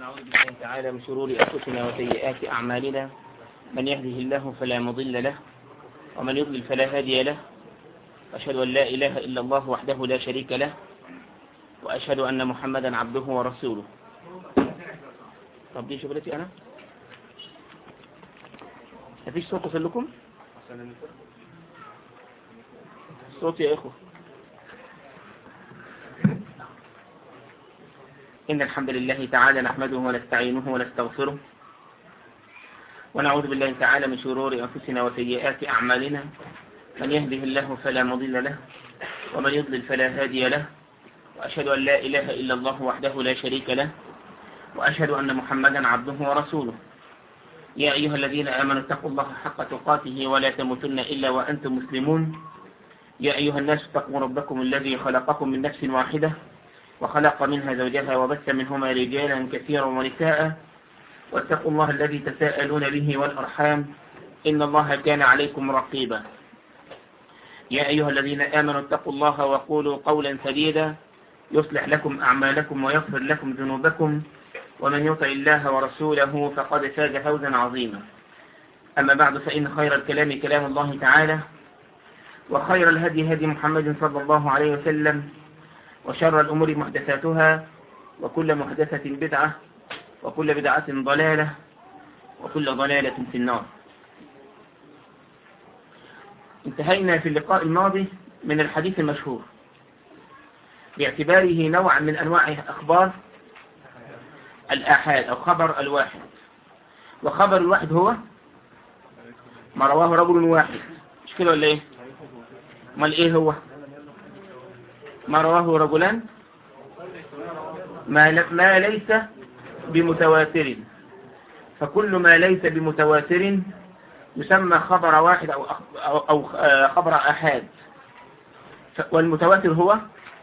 ونعوذ بالله تعالى من شرور أنفسنا وسيئات أعمالنا من يهده الله فلا مضل له ومن يضلل فلا هادي له وأشهد أن لا إله إلا الله وحده لا شريك له وأشهد أن محمدا عبده ورسوله طب دي شغلتي أنا مفيش صوت وصل لكم صوت يا إخوة إن الحمد لله تعالى نحمده ونستعينه ونستغفره ونعوذ بالله تعالى من شرور أنفسنا وسيئات أعمالنا من يهده الله فلا مضل له ومن يضلل فلا هادي له وأشهد أن لا إله إلا الله وحده لا شريك له وأشهد أن محمدا عبده ورسوله يا أيها الذين آمنوا اتقوا الله حق تقاته ولا تموتن إلا وأنتم مسلمون يا أيها الناس اتقوا ربكم الذي خلقكم من نفس واحدة وخلق منها زوجها وبث منهما رجالا كثيرا ونساء واتقوا الله الذي تساءلون به والأرحام إن الله كان عليكم رقيبا يا أيها الذين آمنوا اتقوا الله وقولوا قولا سديدا يصلح لكم أعمالكم ويغفر لكم ذنوبكم ومن يطع الله ورسوله فقد فاز فوزا عظيما أما بعد فإن خير الكلام كلام الله تعالى وخير الهدي هدي محمد صلى الله عليه وسلم وشر الأمور محدثاتها وكل محدثة بدعة وكل بدعة ضلالة وكل ضلالة في النار انتهينا في اللقاء الماضي من الحديث المشهور باعتباره نوع من أنواع أخبار الآحاد أو خبر الواحد وخبر الواحد هو ما رواه رجل واحد مش كده ولا ايه امال ايه هو ما رواه رجلان ما, ما ليس بمتواتر فكل ما ليس بمتواتر يسمى خبر واحد أو, أو, أو خبر أحاد والمتواتر هو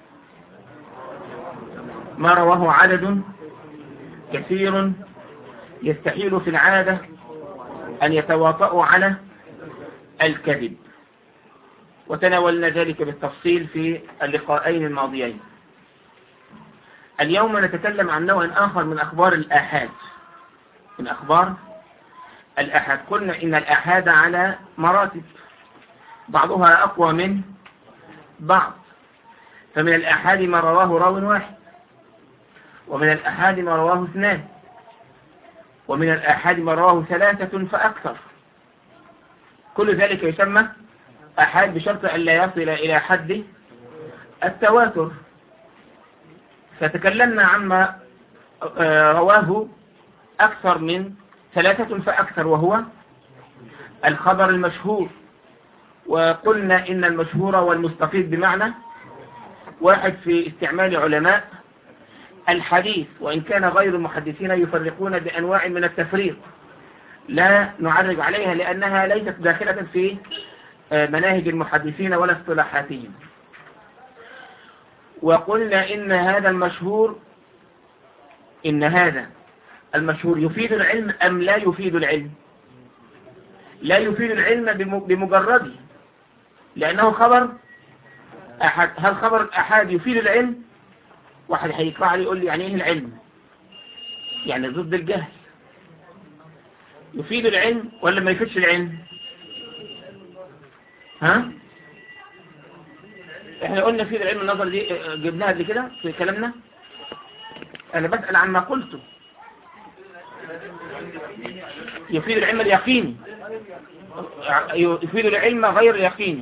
ما رواه عدد كثير يستحيل في العادة أن يتواطؤوا على الكذب وتناولنا ذلك بالتفصيل في اللقاءين الماضيين اليوم نتكلم عن نوع آخر من أخبار الآحاد من أخبار الآحاد قلنا إن الآحاد على مراتب بعضها أقوى من بعض فمن الآحاد ما رواه راو واحد ومن الآحاد ما رواه اثنان ومن الآحاد ما رواه ثلاثة فأكثر كل ذلك يسمى أحاد بشرط أن لا يصل إلى حد التواتر فتكلمنا عما رواه أكثر من ثلاثة فأكثر وهو الخبر المشهور وقلنا إن المشهور والمستفيد بمعنى واحد في استعمال علماء الحديث وإن كان غير المحدثين يفرقون بأنواع من التفريق لا نعرج عليها لأنها ليست داخلة في مناهج المحدثين ولا اصطلاحاتهم وقلنا إن هذا المشهور إن هذا المشهور يفيد العلم أم لا يفيد العلم لا يفيد العلم بمجرده لأنه خبر أحد هل خبر الأحاد يفيد العلم واحد هيقرأ لي يقول لي يعني ايه العلم يعني ضد الجهل يفيد العلم ولا ما يفيدش العلم ها احنا قلنا في العلم النظر دي جبناها قبل كده في كلامنا انا بسأل عن ما قلته يفيد العلم اليقيني يفيد العلم غير اليقيني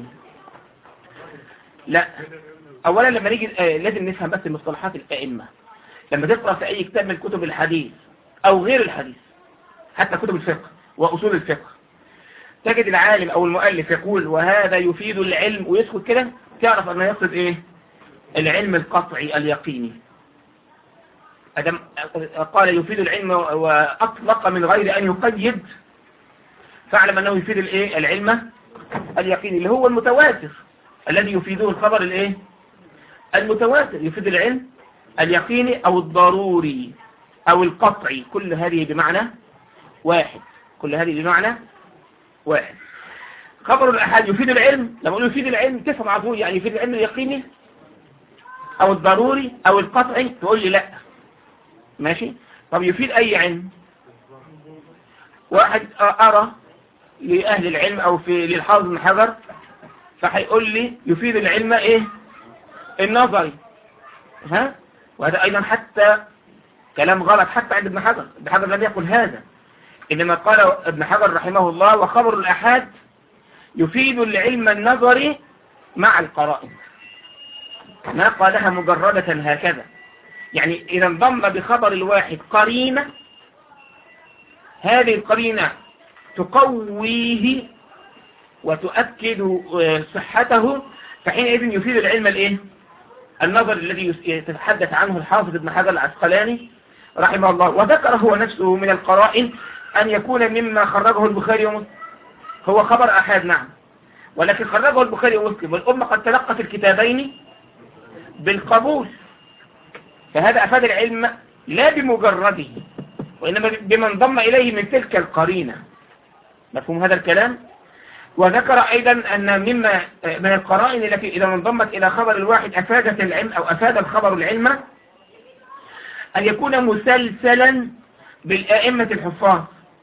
لا اولا لما نيجي لازم نفهم بس مصطلحات الائمه لما تقرا في اي كتاب من كتب الحديث او غير الحديث حتى كتب الفقه واصول الفقه تجد العالم او المؤلف يقول وهذا يفيد العلم ويسكت كده تعرف انه يقصد ايه العلم القطعي اليقيني أدم قال يفيد العلم واطلق من غير ان يقيد فاعلم انه يفيد الايه العلم اليقيني اللي هو المتواتر الذي يفيده الخبر الايه المتواتر يفيد العلم اليقيني او الضروري او القطعي كل هذه بمعنى واحد كل هذه بمعنى واحد خبر الأحاد يفيد العلم لما أقول يفيد العلم تفهم على طول يعني يفيد العلم اليقيني أو الضروري أو القطعي تقول لي لا ماشي طب يفيد أي علم واحد أرى لأهل العلم أو في للحافظ بن حجر فهيقول لي يفيد العلم إيه النظري ها وهذا أيضا حتى كلام غلط حتى عند ابن حجر ابن حجر لم يقل هذا إنما قال ابن حجر رحمه الله وخبر الأحاد يفيد العلم النظري مع القرائن ما قالها مجردة هكذا يعني إذا انضم بخبر الواحد قرينة هذه القرينة تقويه وتؤكد صحته فحينئذ يفيد العلم الايه النظر الذي يتحدث عنه الحافظ ابن حجر العسقلاني رحمه الله وذكر هو نفسه من القرائن أن يكون مما خرجه البخاري ومسلم هو خبر أحد نعم ولكن خرجه البخاري ومسلم والأمة قد تلقت الكتابين بالقبول فهذا أفاد العلم لا بمجرده وإنما بما انضم إليه من تلك القرينة مفهوم هذا الكلام وذكر أيضا أن مما من القرائن التي إذا انضمت إلى خبر الواحد أفادت العلم أو أفاد الخبر العلم أن يكون مسلسلا بالآئمة الحفاظ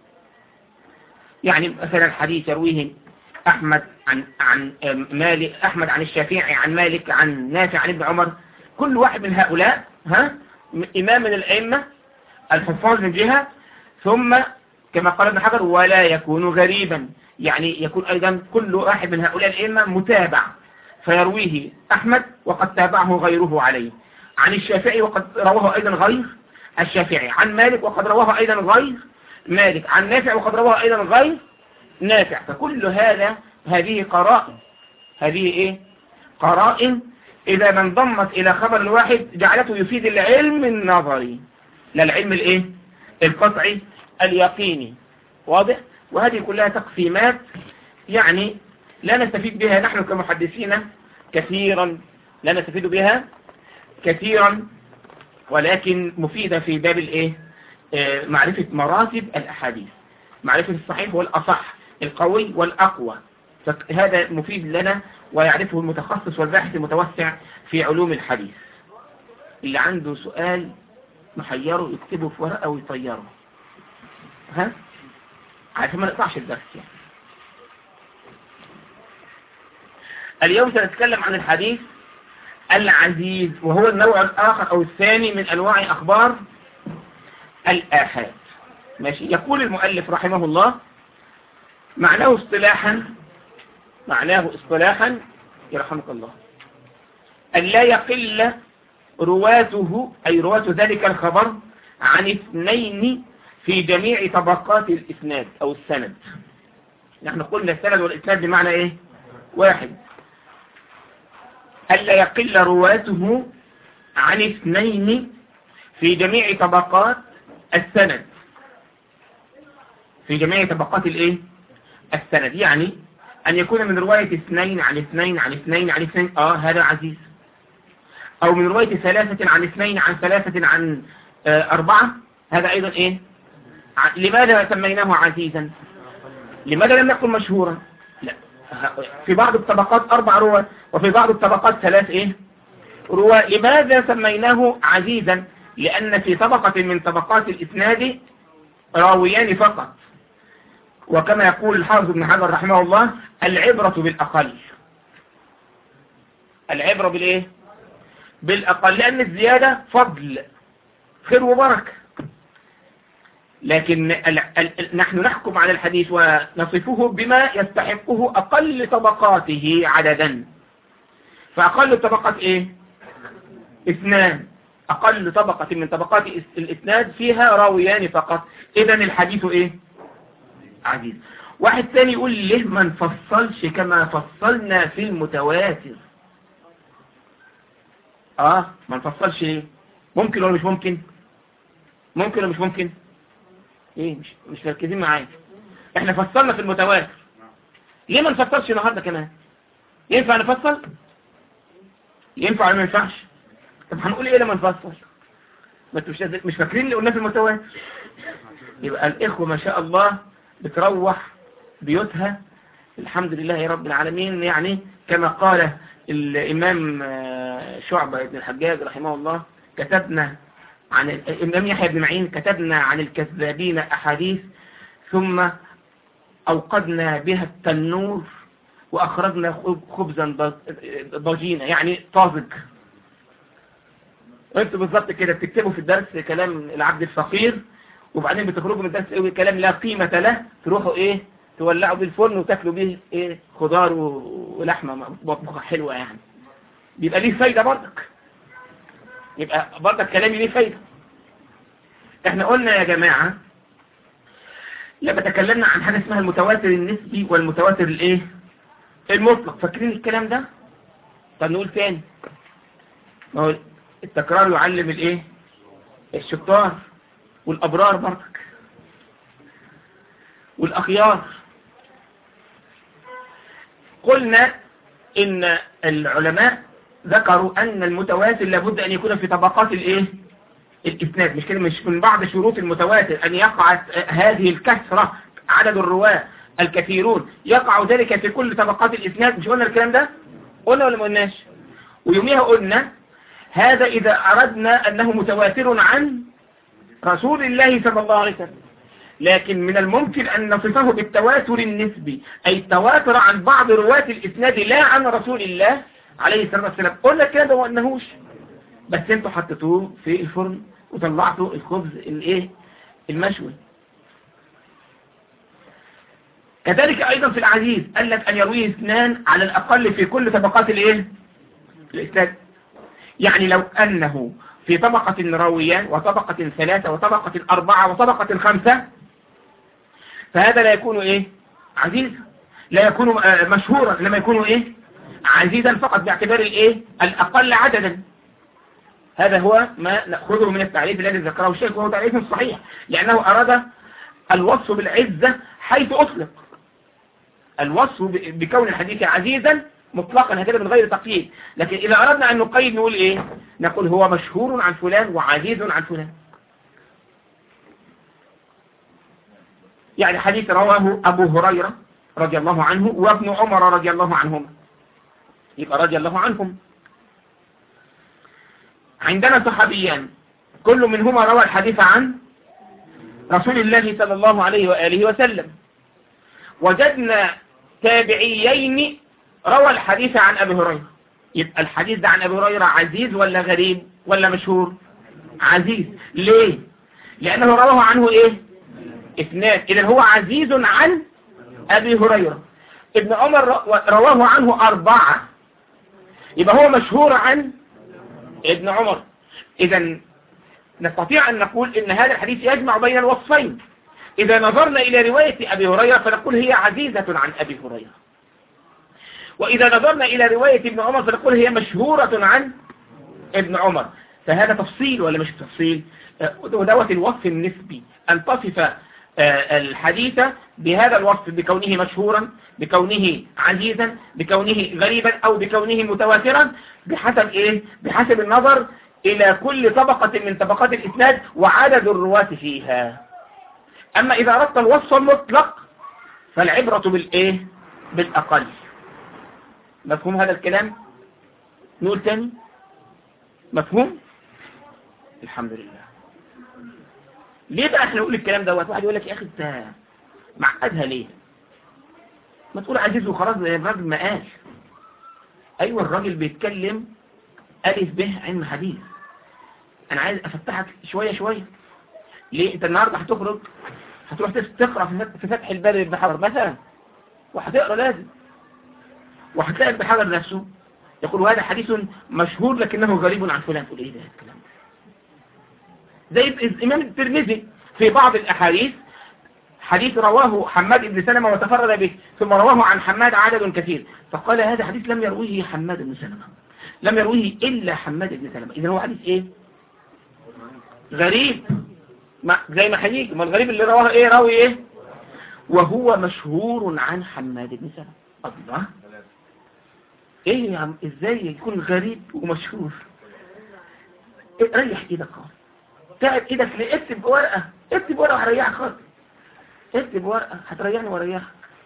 يعني مثلا الحديث يرويه أحمد عن عن مالك أحمد عن الشافعي عن مالك عن نافع عن ابن عمر كل واحد من هؤلاء ها إمام من الأئمة الحفاظ من جهة ثم كما قال ابن حجر ولا يكون غريبا يعني يكون أيضا كل واحد من هؤلاء الأئمة متابع فيرويه أحمد وقد تابعه غيره عليه عن الشافعي وقد رواه أيضا غير الشافعي عن مالك وقد رواه أيضا غير مالك عن نافع وقد رواه أيضا غير نافع فكل هذا هذه قرائن هذه إيه قرائن إذا ما انضمت إلى خبر الواحد جعلته يفيد العلم النظري لا العلم الإيه القطعي اليقيني واضح وهذه كلها تقسيمات يعني لا نستفيد بها نحن كمحدثين كثيرا لا نستفيد بها كثيرا ولكن مفيدة في باب الايه آه معرفة مراتب الاحاديث معرفة الصحيح والاصح القوي والاقوى فهذا مفيد لنا ويعرفه المتخصص والباحث المتوسع في علوم الحديث اللي عنده سؤال محيره يكتبه في ورقة ويطيره ها عشان ما نقطعش الدرس يعني اليوم سنتكلم عن الحديث العزيز وهو النوع الآخر أو الثاني من أنواع أخبار الآحاد ماشي يقول المؤلف رحمه الله معناه اصطلاحا معناه اصطلاحا يرحمك الله أن لا يقل رواته أي رواة ذلك الخبر عن اثنين في جميع طبقات الإسناد أو السند نحن قلنا السند والإسناد بمعنى إيه واحد ألا يقل رواته عن اثنين في جميع طبقات السند في جميع طبقات الايه السند يعني أن يكون من رواية اثنين عن اثنين عن اثنين عن اثنين آه هذا عزيز أو من رواية ثلاثة عن اثنين عن ثلاثة عن آه أربعة هذا أيضا إيه لماذا سميناه عزيزا لماذا لم يكن مشهورا لا في بعض الطبقات أربع روى وفي بعض الطبقات ثلاث إيه روى لماذا سميناه عزيزا لأن في طبقة من طبقات الإسناد راويان فقط وكما يقول الحافظ ابن حجر رحمه الله العبرة بالأقل العبرة بالإيه بالأقل لأن الزيادة فضل خير وبركة لكن ال ال نحن نحكم على الحديث ونصفه بما يستحقه أقل طبقاته عددا فأقل الطبقات إيه اثنان أقل طبقة من طبقات الإسناد فيها راويان فقط إذا الحديث إيه عزيز واحد ثاني يقول ليه ما نفصلش كما فصلنا في المتواتر اه ما نفصلش ليه ممكن ولا مش ممكن ممكن ولا مش ممكن ايه مش مش مركزين معايا احنا فصلنا في المتواتر ليه ما نفصلش النهارده كمان ينفع نفصل ينفع ولا ما ينفعش طب هنقول ايه لما نفصل ما انتوا مش مش فاكرين اللي قلناه في المتواتر يبقى الاخوه ما شاء الله بتروح بيوتها الحمد لله رب العالمين يعني كما قال الامام شعبة ابن الحجاج رحمه الله كتبنا عن الإمام يحيى بن معين كتبنا عن الكذابين أحاديث ثم أوقدنا بها التنور وأخرجنا خبزا ضجينا يعني طازج وانتوا بالظبط كده بتكتبوا في الدرس كلام العبد الفقير وبعدين بتخرجوا من الدرس ايه كلام لا قيمة له تروحوا ايه تولعوا بيه الفرن وتاكلوا بيه ايه خضار ولحمة مطبوخة حلوة يعني بيبقى ليه فايدة برضك يبقى برضك كلامي ليه فايدة احنا قلنا يا جماعة لما تكلمنا عن حاجة اسمها المتواتر النسبي والمتواتر الايه المطلق فاكرين الكلام ده طب نقول تاني ما هو التكرار يعلم الايه الشطار والابرار برضك والاخيار قلنا ان العلماء ذكروا ان المتواتر لابد ان يكون في طبقات الايه الاسناد مش كده مش من بعض شروط المتواتر ان يقع هذه الكثرة عدد الرواة الكثيرون يقع ذلك في كل طبقات الاسناد مش قلنا الكلام ده قلنا ولا ما قلناش ويوميها قلنا هذا إذا أردنا أنه متواتر عن رسول الله صلى الله عليه وسلم لكن من الممكن أن نصفه بالتواتر النسبي أي التواتر عن بعض رواة الإسناد لا عن رسول الله عليه الصلاة والسلام قلنا الكلام ده وأنهوش بس انتوا حطيتوه في الفرن وطلعتوا الخبز الايه المشوي كذلك أيضا في العزيز قال لك أن يرويه اثنان على الأقل في كل طبقات الايه الإسناد يعني لو أنه في طبقة راويان وطبقة ثلاثة وطبقة أربعة وطبقة خمسة فهذا لا يكون إيه عزيز لا يكون مشهورا لما يكون إيه عزيزا فقط باعتبار الإيه الأقل عددا هذا هو ما نأخذه من التعريف الذي ذكره الشيخ وهو تعريف صحيح لأنه أراد الوصف بالعزة حيث أطلق الوصف بكون الحديث عزيزا مطلقا هكذا من غير تقييد لكن إذا أردنا أن نقيد نقول إيه نقول هو مشهور عن فلان وعزيز عن فلان يعني حديث رواه أبو هريرة رضي الله عنه وابن عمر رضي الله عنهما يبقى رضي الله عنهم عندنا صحابيان كل منهما روى الحديث عن رسول الله صلى الله عليه وآله وسلم وجدنا تابعيين روى الحديث عن أبي هريرة يبقى الحديث ده عن أبي هريرة عزيز ولا غريب ولا مشهور عزيز ليه لأنه رواه عنه إيه اثنان إذا هو عزيز عن أبي هريرة ابن عمر رواه عنه أربعة يبقى هو مشهور عن ابن عمر إذا نستطيع أن نقول إن هذا الحديث يجمع بين الوصفين إذا نظرنا إلى رواية أبي هريرة فنقول هي عزيزة عن أبي هريرة وإذا نظرنا إلى رواية ابن عمر فنقول هي مشهورة عن ابن عمر فهذا تفصيل ولا مش تفصيل ودوت الوصف النسبي أن تصف الحديث بهذا الوصف بكونه مشهورا بكونه عزيزا بكونه غريبا أو بكونه متواترا بحسب إيه بحسب النظر إلى كل طبقة من طبقات الإسناد وعدد الرواة فيها أما إذا أردت الوصف المطلق فالعبرة بالإيه بالأقل مفهوم هذا الكلام نقول تاني مفهوم الحمد لله ليه بقى احنا نقول الكلام دوت واحد يقول لك يا اخي انت معقدها ليه ما تقول عزيز وخلاص زي الراجل ما قال ايوه الراجل بيتكلم الف به علم حديث انا عايز افتحك شوية شوية ليه انت النهاردة هتخرج هتروح تقرأ في فتح الباب ابن حجر مثلا وهتقرأ لازم وهتلاقي ابن حجر نفسه يقول هذا حديث مشهور لكنه غريب عن فلان تقول ايه ده الكلام ده زي الإمام الترمذي في بعض الأحاديث حديث رواه حماد بن سلمة وتفرد به ثم رواه عن حماد عدد كثير فقال هذا حديث لم يرويه حماد بن سلمة لم يرويه إلا حماد بن سلمة إذا هو حديث إيه غريب ما زي ما هيجي ما الغريب اللي رواه إيه راوي إيه وهو مشهور عن حماد بن سلمة الله ايه يا عم ازاي يكون غريب ومشهور إيه ريح ايدك خالص تعب ايدك ليه اكتب ورقة اكتب ورقة وهريحك خالص اكتب ورقة هتريحني واريحك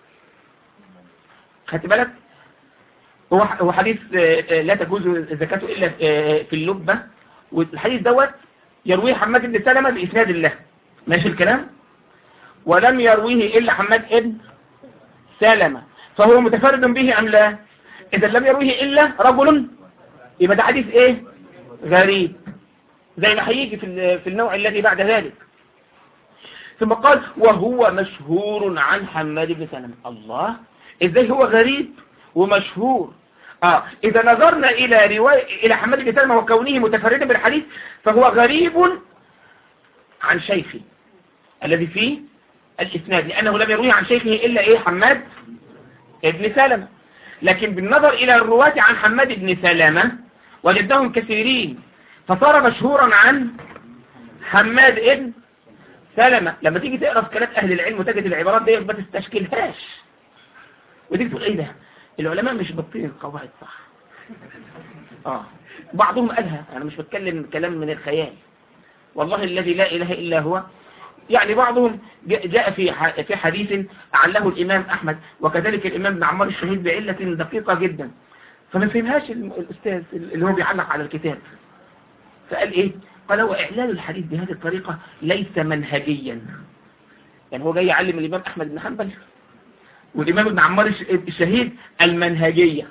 خدت بالك هو هو حديث لا تجوز زكاته الا في اللبة والحديث دوت يرويه حماد بن سلمة بإسناد الله ماشي الكلام ولم يرويه إلا حماد ابن سلمة فهو متفرد به أم لا إذا لم يرويه إلا رجل يبقى ده حديث إيه غريب زي ما هيجي في في النوع الذي بعد ذلك ثم قال وهو مشهور عن حماد بن سلمة الله ازاي هو غريب ومشهور اه اذا نظرنا الى رواية الى حماد بن سلمة وكونه متفردا بالحديث فهو غريب عن شيخه الذي فيه الاسناد لانه لم يرويه عن شيخه الا ايه حماد ابن سلمة لكن بالنظر الى الرواة عن حماد بن سلمة وجدهم كثيرين فصار مشهورا عن حماد ابن سلمة لما تيجي تقرا في كلام اهل العلم وتجد العبارات دي ما تستشكلهاش وتيجي تقول ايه ده العلماء مش بطين القواعد صح اه بعضهم قالها انا مش بتكلم كلام من الخيال والله الذي لا اله الا هو يعني بعضهم جاء في في حديث عله الامام احمد وكذلك الامام ابن عمار الشهيد بعله دقيقه جدا فما فهمهاش الاستاذ اللي هو بيعلق على الكتاب فقال ايه قال هو اعلان الحديث بهذه الطريقه ليس منهجيا يعني هو جاي يعلم الامام احمد بن حنبل والإمام ابن عمار الشهيد المنهجية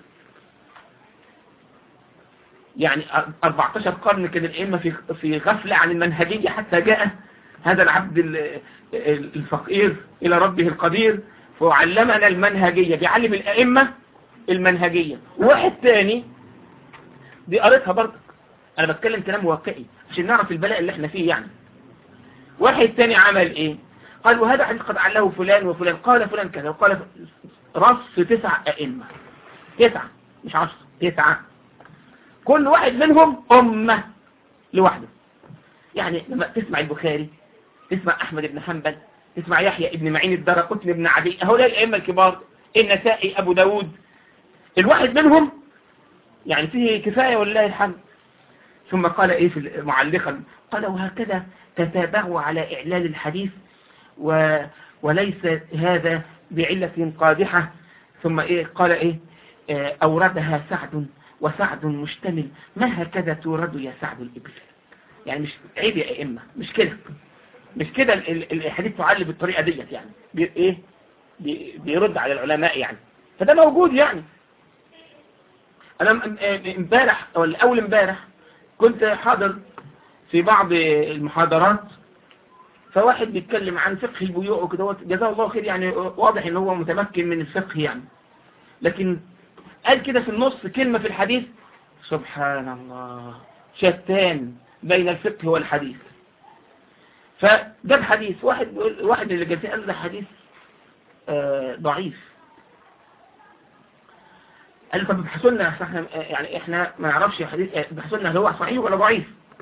يعني 14 قرن كده الأئمة في في غفلة عن المنهجية حتى جاء هذا العبد الفقير إلى ربه القدير فعلمنا المنهجية بيعلم الأئمة المنهجية واحد تاني دي قريتها برضك أنا بتكلم كلام واقعي عشان نعرف البلاء اللي احنا فيه يعني واحد تاني عمل ايه قال وهذا حديث قد عله فلان وفلان قال فلان كذا وقال رص تسع أئمة تسعة مش عشر تسعة كل واحد منهم أمة لوحده يعني لما تسمع البخاري تسمع أحمد بن حنبل تسمع يحيى ابن معين الدرقطني بن عدي هؤلاء الأئمة الكبار النسائي أبو داود الواحد منهم يعني فيه كفاية ولله الحمد ثم قال إيه في معلقا قال وهكذا تتابعوا على إعلان الحديث و وليس هذا بعلة قادحة ثم إيه قال إيه آه أوردها سعد وسعد مشتمل ما هكذا تورد يا سعد الإبل يعني مش عيب يا أئمة مش كده مش كده الحديث تعلي بالطريقة ديت يعني بي إيه بي بيرد على العلماء يعني فده موجود يعني أنا امبارح أو أول امبارح كنت حاضر في بعض المحاضرات فواحد بيتكلم عن فقه البيوع وكده جزاه الله خير يعني واضح ان هو متمكن من الفقه يعني لكن قال كده في النص كلمة في الحديث سبحان الله شتان بين الفقه والحديث فجاب حديث واحد بيقول واحد اللي جالسين قال ده حديث آه ضعيف قال طب ابحثوا لنا احنا يعني احنا ما نعرفش حديث ابحثوا لنا هل هو صحيح ولا ضعيف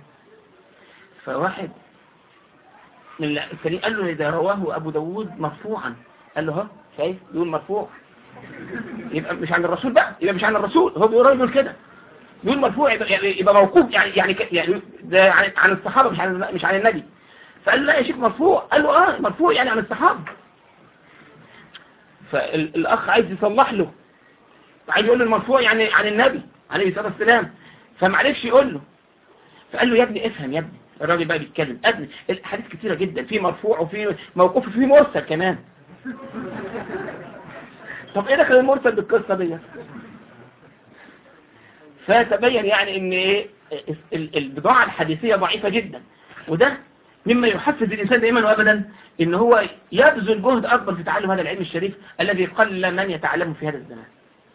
فواحد من الكريم قال له إذا رواه أبو داود مرفوعا قال له ها شايف يقول مرفوع يبقى مش عن الرسول بقى يبقى مش عن الرسول هو بيقول يقول كده يقول مرفوع يبقى, يبقى موقوف يعني يعني يعني ده عن, عن الصحابة مش عن مش عن النبي فقال لا يا شيخ مرفوع قال له اه مرفوع يعني عن الصحابة فالأخ عايز يصلح له عايز يقول له المرفوع يعني عن النبي عليه الصلاة والسلام فمعرفش يقول له فقال له يا ابني افهم يا ابني الراجل بقى بيتكلم ابني الحديث كتيرة جدا في مرفوع وفي موقوف وفي مرسل كمان طب ايه دخل المرسل بالقصة دي فتبين يعني ان ايه البضاعة الحديثية ضعيفة جدا وده مما يحفز الإنسان دائما وأبدا إن هو يبذل جهد أكبر في تعلم هذا العلم الشريف الذي قل من يتعلمه في هذا الزمان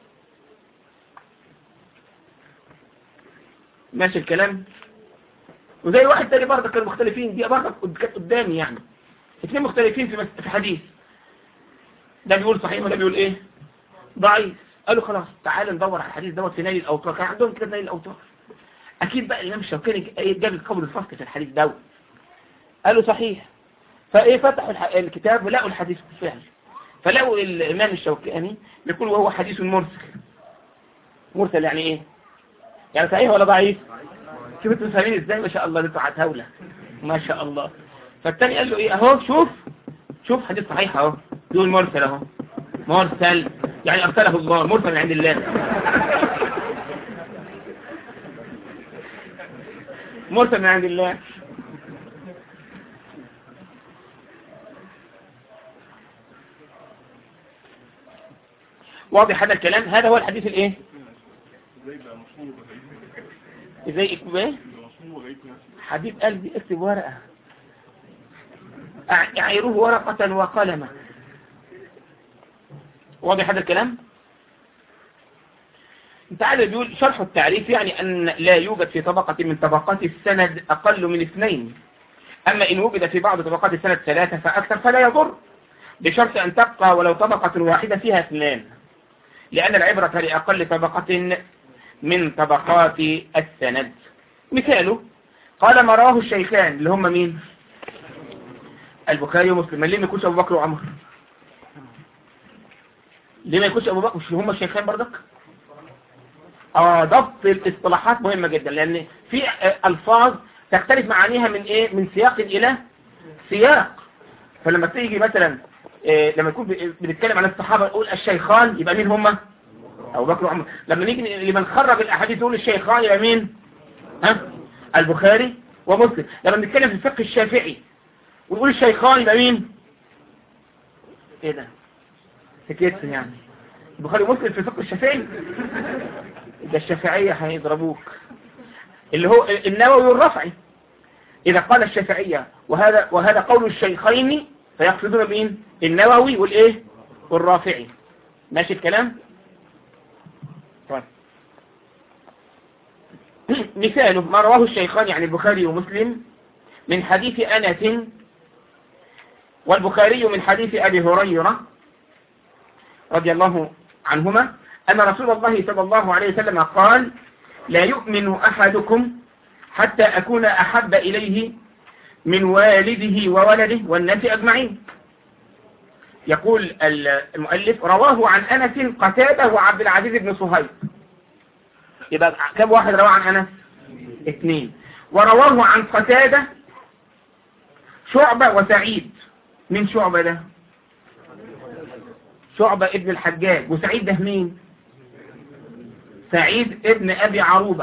ماشي الكلام وزي واحد تاني برضه كانوا مختلفين دي برضه كانت قدامي يعني اثنين مختلفين في في حديث ده بيقول صحيح وده بيقول ايه ضعيف قالوا خلاص تعال ندور على الحديث دوت في نيل الاوتار كان عندهم كده نيل الاوتار اكيد بقى الامام الشوكاني جاب القول الفصل في الحديث دوت قالوا صحيح فايه فتحوا الكتاب ولقوا الحديث بالفعل فلقوا الامام الشوكاني يقول وهو حديث مرسل مرسل يعني ايه يعني صحيح ولا ضعيف شوف انتوا فاهمين ازاي ما شاء الله انتوا عتاوله ما شاء الله فالتاني قال له ايه اهو شوف شوف حديث صحيح اهو يقول مرسل اهو مرسل يعني ارسله الله مرسل من عند الله مرسل من عند الله واضح هذا الكلام هذا هو الحديث الايه ازاي اكتب ايه حبيب قلبي اكتب ورقة اعيروه ورقة وقلمة واضح هذا الكلام تعالى بيقول شرح التعريف يعني أن لا يوجد في طبقة من طبقات السند أقل من اثنين أما إن وجد في بعض طبقات السند ثلاثة فأكثر فلا يضر بشرط أن تبقى ولو طبقة واحدة فيها اثنان لأن العبرة لأقل طبقة من طبقات السند مثاله قال ما رواه الشيخان اللي هم مين البخاري ومسلم ليه ما يكونش أبو بكر وعمر ليه ما يكونش أبو بكر مش هم الشيخان بردك اه ضبط الاصطلاحات مهمة جدا لأن في ألفاظ تختلف معانيها من إيه من سياق إلى سياق فلما تيجي مثلا إيه لما يكون بنتكلم عن الصحابة نقول الشيخان يبقى مين هم أبو بكر وعمر لما نيجي لمن خرج الأحاديث نقول الشيخان يبقى مين ها البخاري ومسلم لما نتكلم في الفقه الشافعي ونقول الشيخان يبقى مين ايه ده سكيت يعني البخاري ومسلم في الفقه الشافعي ده الشافعية هيضربوك اللي هو النووي والرفعي إذا قال الشافعية وهذا وهذا قول الشيخين فيقصدون مين النووي والإيه والرافعي ماشي الكلام طيب مثاله ما رواه الشيخان يعني البخاري ومسلم من حديث أنس والبخاري من حديث أبي هريرة رضي الله عنهما أن رسول الله صلى الله عليه وسلم قال لا يؤمن أحدكم حتى أكون أحب إليه من والده وولده والناس أجمعين يقول المؤلف رواه عن أنس قتادة وعبد العزيز بن صهيب يبقى كم واحد رواه عن أنس اثنين ورواه عن قتادة شعبة وسعيد من شعبة ده شعبة ابن الحجاج وسعيد ده مين سعيد ابن ابي عروبة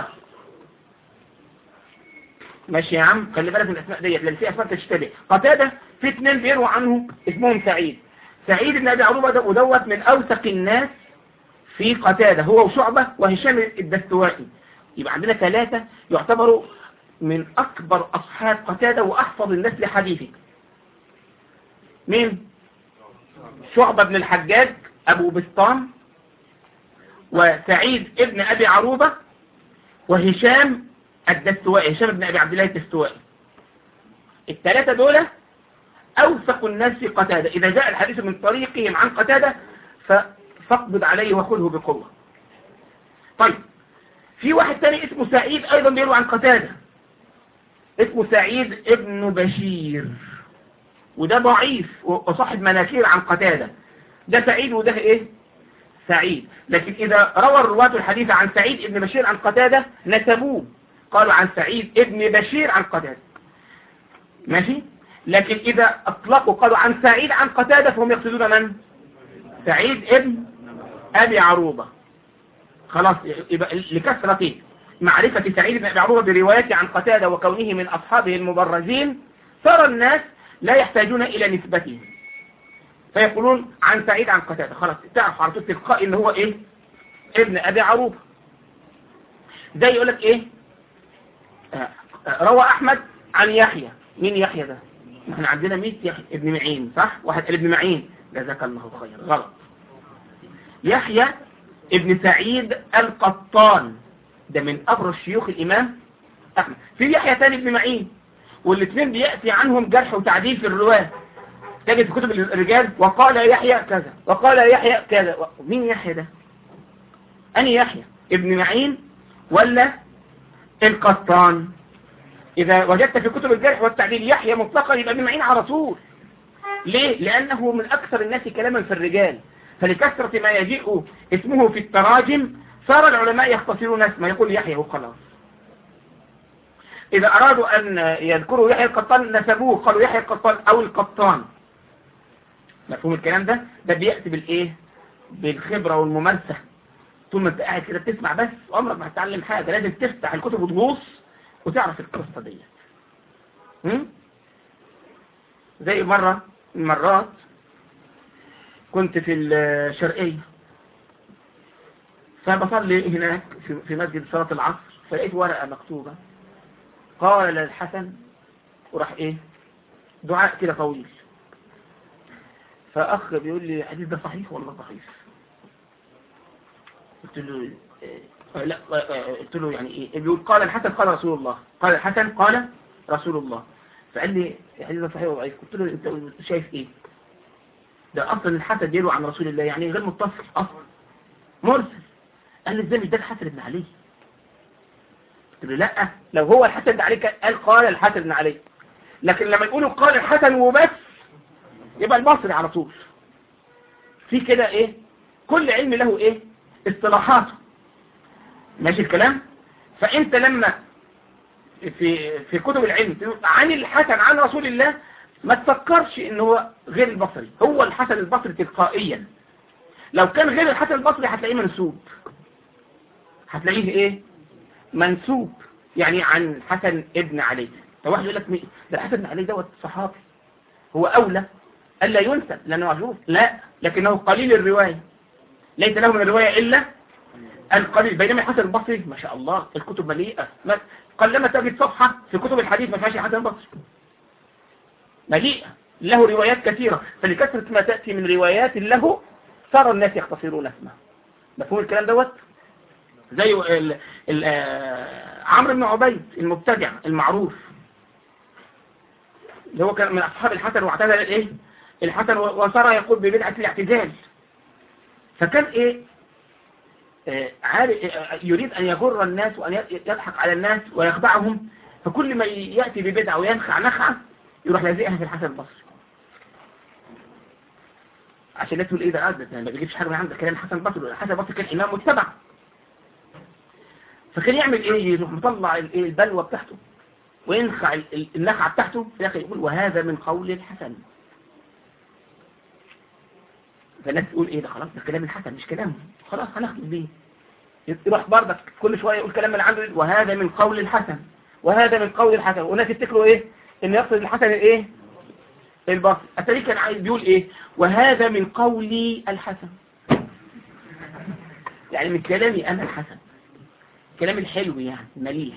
ماشي يا عم خلي بالك من الاسماء ديت لان في اسماء تشتبه قتادة في اثنين بيروا عنه اسمهم سعيد سعيد ابن ابي عروبة ده ودوت من اوثق الناس في قتادة هو وشعبة وهشام الدستوائي يبقى عندنا ثلاثة يعتبروا من اكبر اصحاب قتادة واحفظ الناس لحديثه مين شعبة بن الحجاج ابو بسطام وسعيد ابن ابي عروبة وهشام الدستوائي هشام بن ابي عبد الله الدستوائي الثلاثة دول اوثق الناس في قتادة اذا جاء الحديث من طريقهم عن قتادة فاقبض عليه وخذه بقوة طيب في واحد تاني اسمه سعيد ايضا بيروي عن قتادة اسمه سعيد ابن بشير وده ضعيف وصاحب مناكير عن قتادة ده سعيد وده ايه سعيد لكن اذا روى الرواة الحديث عن سعيد ابن بشير عن قتادة نسبوه قالوا عن سعيد ابن بشير عن قتادة ماشي لكن اذا اطلقوا قالوا عن سعيد عن قتادة فهم يقصدون من سعيد ابن ابي عروبة خلاص يبقى لكثرة معرفة سعيد بن ابي عروبة بروايته عن قتادة وكونه من اصحابه المبرزين صار الناس لا يحتاجون إلى نسبته فيقولون عن سعيد عن قتادة خلاص تعرف على طول تلقائي ان هو ايه ابن ابي عروبة ده يقول لك ايه آه روى احمد عن يحيى مين يحيى ده احنا عندنا 100 يحيى ابن معين صح واحد قال ابن معين جزاك الله خير غلط يحيى ابن سعيد القطان ده من ابرز شيوخ الامام احمد في يحيى ثاني ابن معين والاثنين بيأتي عنهم جرح وتعديل في الرواة تجد في كتب الرجال وقال يحيى كذا وقال يحيى كذا مين يحيى ده أني يحيى ابن معين ولا القطان إذا وجدت في كتب الجرح والتعديل يحيى مطلقا يبقى ابن معين على طول ليه؟ لأنه من أكثر الناس كلاما في الرجال فلكثرة ما يجيء اسمه في التراجم صار العلماء يختصرون اسمه يقول يحيى وخلاص إذا أرادوا أن يذكروا يحيى القطان نسبوه قالوا يحيى القطان أو القطان مفهوم الكلام ده ده بيأتي بالإيه بالخبرة والممارسة طول ما انت قاعد كده بتسمع بس عمرك ما هتتعلم حاجة لازم تفتح الكتب وتغوص وتعرف القصة دي زي مرة من المرات كنت في الشرقية فبصلي هناك في في مسجد صلاة العصر فلقيت ورقة مكتوبة قال الحسن وراح ايه دعاء كده طويل فأخ بيقول لي الحديث ده صحيح ولا ضعيف قلت له آه، لا آه، قلت له يعني ايه بيقول قال الحسن قال رسول الله قال الحسن قال رسول الله فقال لي الحديث ده صحيح ولا ضعيف قلت له انت شايف ايه ده اصلا الحسن يروي عن رسول الله يعني غير متصل اصلا مرسل قال لي ازاي مش ده الحسن بن علي قلت له لا لو هو الحسن بن علي كان قال قال الحسن بن علي لكن لما يقولوا قال الحسن وبس يبقى المصري على طول في كده ايه كل علم له ايه اصطلاحاته ماشي الكلام فانت لما في في كتب العلم تقول عن الحسن عن رسول الله ما تفكرش ان هو غير البصري هو الحسن البصري تلقائيا لو كان غير الحسن البصري هتلاقيه منسوب هتلاقيه ايه منسوب يعني عن حسن ابن علي طب واحد يقول لك مين؟ ده الحسن بن علي دوت صحابي هو اولى الا ينسب لانه معروف لا لكنه قليل الروايه ليس له من الروايه الا القليل بينما الحسن البصري ما شاء الله الكتب مليئه ما قلما تجد صفحه في كتب الحديث ما فيهاش الحسن البصري مليئه له روايات كثيره فلكثره ما تاتي من روايات له صار الناس يختصرون اسمه مفهوم الكلام دوت زي ال ال آه، عمرو بن عبيد المبتدع المعروف اللي هو كان من أصحاب الحسن واعتزل الايه الحسن وصار يقول ببدعة الاعتزال فكان ايه آه، عارف آه، يريد ان يغر الناس وان يضحك على الناس ويخدعهم فكل ما يأتي ببدعة وينخع نخعة يروح لازقها في الحسن البصري عشان لا تقول ايه ده قصدك يعني ما بيجيبش حاجه من عندك كلام الحسن البصري الحسن البصري كان امام متبع فكان يعمل ايه يروح مطلع الايه البلوه بتاعته وينخع ال- ال- النخعه بتاعته في الاخر يقول وهذا من قول الحسن فالناس تقول ايه ده خلاص ده كلام الحسن مش كلامه خلاص هناخد بيه يروح برضك كل شويه يقول كلام من عنده وهذا من قول الحسن وهذا من قول الحسن والناس يفتكروا ايه ان يقصد الحسن الايه البصري التاريخ كان عايز بيقول ايه وهذا من قولي الحسن يعني من كلامي انا الحسن كلام الحلو يعني مليح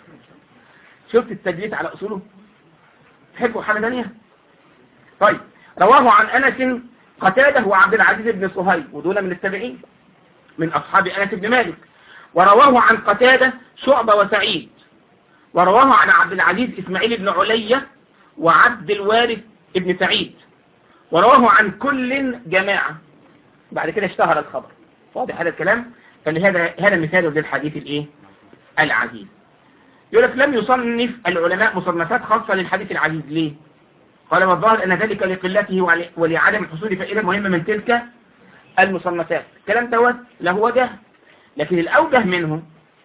شفت التدليس على اصوله تحبوا حاجه ثانيه طيب رواه عن انس قتاده وعبد العزيز بن صهيب ودول من التابعين من اصحاب انس بن مالك ورواه عن قتاده شعبه وسعيد ورواه عن عبد العزيز اسماعيل بن علية وعبد الوارث ابن سعيد ورواه عن كل جماعة بعد كده اشتهر الخبر واضح هذا الكلام فلهذا هذا مثال للحديث الايه العزيز يقول لك لم يصنف العلماء مصنفات خاصة للحديث العزيز ليه قال والظاهر ان ذلك لقلته وعل- ولعدم حصول فائدة مهمة من تلك المصنفات الكلام دوت له وجه لكن الاوجه منه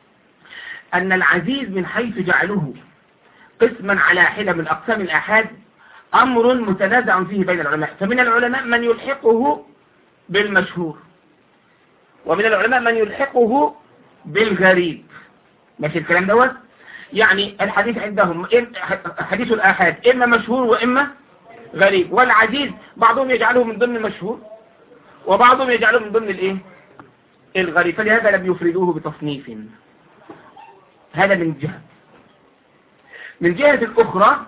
ان العزيز من حيث جعلوه قسما على حدة من اقسام الاحاد امر متنازع فيه بين العلماء فمن العلماء من يلحقه بالمشهور ومن العلماء من يلحقه بالغريب ماشي الكلام دوت يعني الحديث عندهم إم- حديث الآحاد إما مشهور وإما غريب والعزيز بعضهم يجعله من ضمن المشهور وبعضهم يجعله من ضمن الإيه الغريب فلهذا لم يفردوه بتصنيف هذا من جهة من جهة الأخرى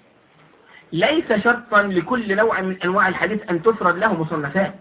ليس شرطا لكل نوع من أنواع الحديث أن تفرد له مصنفات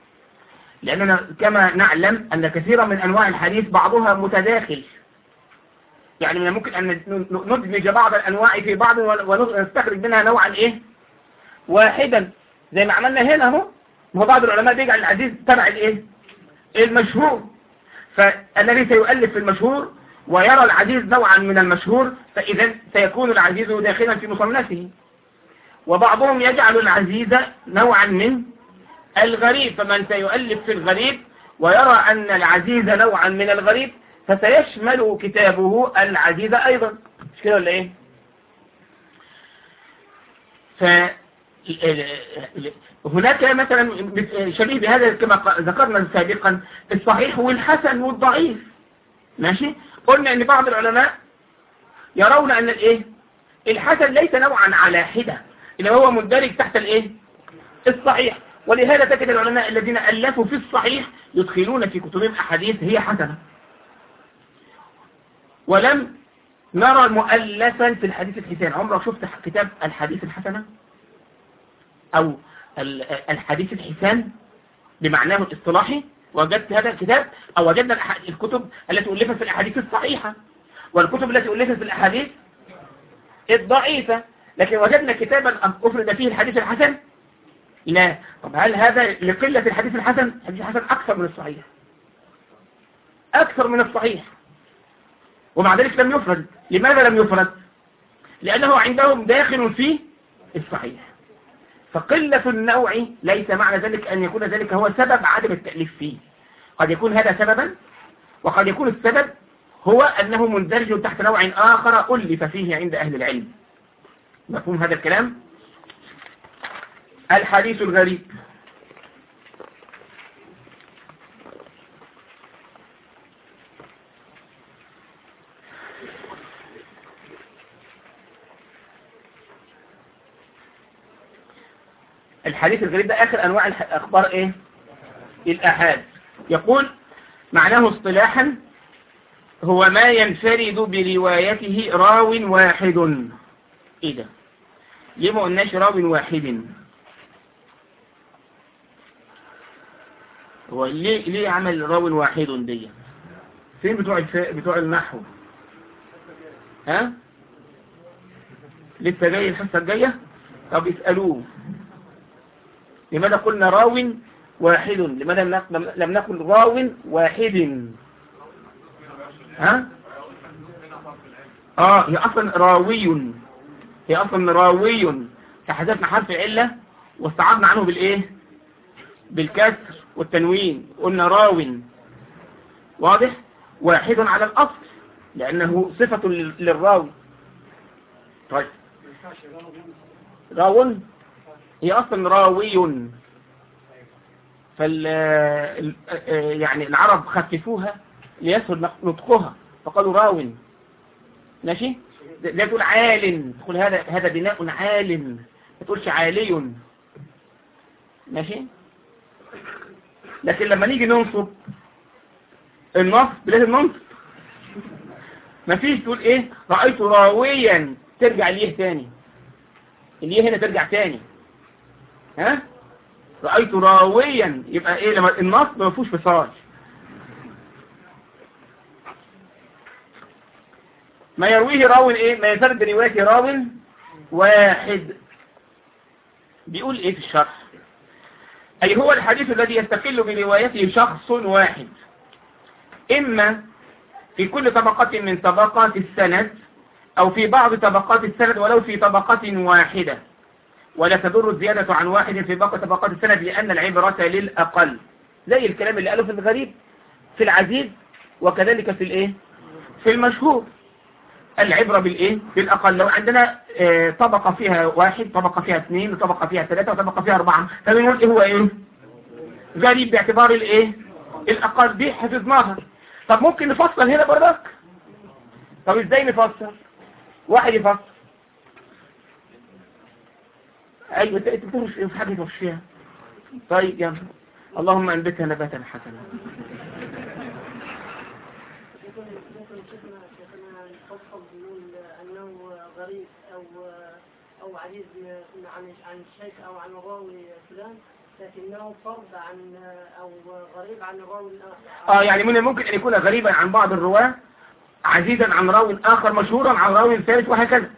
لأننا كما نعلم أن كثيرا من أنواع الحديث بعضها متداخل يعني من الممكن أن ندمج بعض الأنواع في بعض ونستخرج منها نوعا إيه واحدا زي ما عملنا هنا اهو هو بعض العلماء بيجعل العزيز تبع الإيه المشهور فالذي سيؤلف في المشهور ويرى العزيز نوعا من المشهور فإذا سيكون العزيز داخلا في مصنفه وبعضهم يجعل العزيز نوعا من الغريب فمن سيؤلف في الغريب ويرى أن العزيز نوعا من الغريب فسيشمل كتابه العزيز أيضا مش كده ولا إيه ف هناك مثلا شبيه بهذا كما ذكرنا سابقا الصحيح والحسن والضعيف ماشي قلنا ان بعض العلماء يرون ان الايه الحسن ليس نوعا على حدة انما هو مندرج تحت الايه الصحيح ولهذا تجد العلماء الذين ألفوا في الصحيح يدخلون في كتبهم أحاديث هي حسنة ولم نرى مؤلفا في الحديث الحسن عمرك شفت كتاب الحديث الحسنة أو الحديث الحسان بمعناه الاصطلاحي وجدت هذا الكتاب أو وجدنا الكتب التي ألفت في الأحاديث الصحيحة والكتب التي ألفت في الأحاديث الضعيفة لكن وجدنا كتابا أفرد فيه الحديث الحسن لا طب هل هذا لقلة الحديث الحسن الحديث الحسن أكثر من الصحيح أكثر من الصحيح ومع ذلك لم يفرد لماذا لم يفرد لأنه عندهم داخل في الصحيح فقلة النوع ليس معنى ذلك أن يكون ذلك هو سبب عدم التأليف فيه قد يكون هذا سببا وقد يكون السبب هو أنه مندرج تحت نوع آخر ألف فيه عند أهل العلم مفهوم هذا الكلام الحديث الغريب الحديث الغريب ده آخر أنواع الأخبار إيه الأحاد يقول معناه اصطلاحا هو ما ينفرد بروايته راو واحد ايه ده ليه ما قلناش راو واحد هو ليه ليه عمل راو واحد دي فين بتوع الفاء بتوع النحو ها لسه جاي الحصه الجايه طب اسالوه لماذا قلنا راو واحد لماذا لم نقل راو واحد ها اه هي اصلا راوي هي اصلا راوي فحذفنا حرف علة واستعرضنا عنه بالايه بالكسر والتنوين قلنا راو واضح واحد على الاصل لانه صفة للراوي طيب راو هي اصلا راوي فال يعني العرب خففوها ليسهل نطقها فقالوا راو ماشي لا تقول عال تقول هذا هذا بناء عال ما تقولش عالي ماشي لكن لما نيجي ننصب النصب لازم ننصب مفيش تقول ايه رأيت راويا ترجع ليه تاني الليه هنا ترجع تاني ها رأيت راويا يبقى ايه لما النصب ما فيهوش فصال ما يرويه راو ايه ما يفرد برواية راو واحد بيقول ايه في الشرح اي هو الحديث الذي يستقل بروايته شخص واحد اما في كل طبقة من طبقات السند او في بعض طبقات السند ولو في طبقة واحدة ولا تضر الزيادة عن واحد في باقي طبقات السند لأن العبرة للأقل زي الكلام اللي قاله في الغريب في العزيز وكذلك في الايه في المشهور العبرة بالايه بالاقل لو عندنا اه طبقة فيها واحد طبقة فيها اثنين طبقة فيها ثلاثة وطبقة فيها اربعة فبنقول ايه هو ايه غريب باعتبار الايه الاقل دي حفظناها طب ممكن نفصل هنا بردك طب ازاي نفصل واحد يفصل ايوه انت بتفرش في حاجة تفشيها طيب يا اللهم انبتها نباتا حسنا غريب او او عزيز عن عن الشيخ او عن الراوي فلان لكنه فرض عن او غريب عن الراوي اه يعني من الممكن ان يكون غريبا عن بعض الرواه عزيزا عن راوي اخر مشهورا عن راوي ثالث وهكذا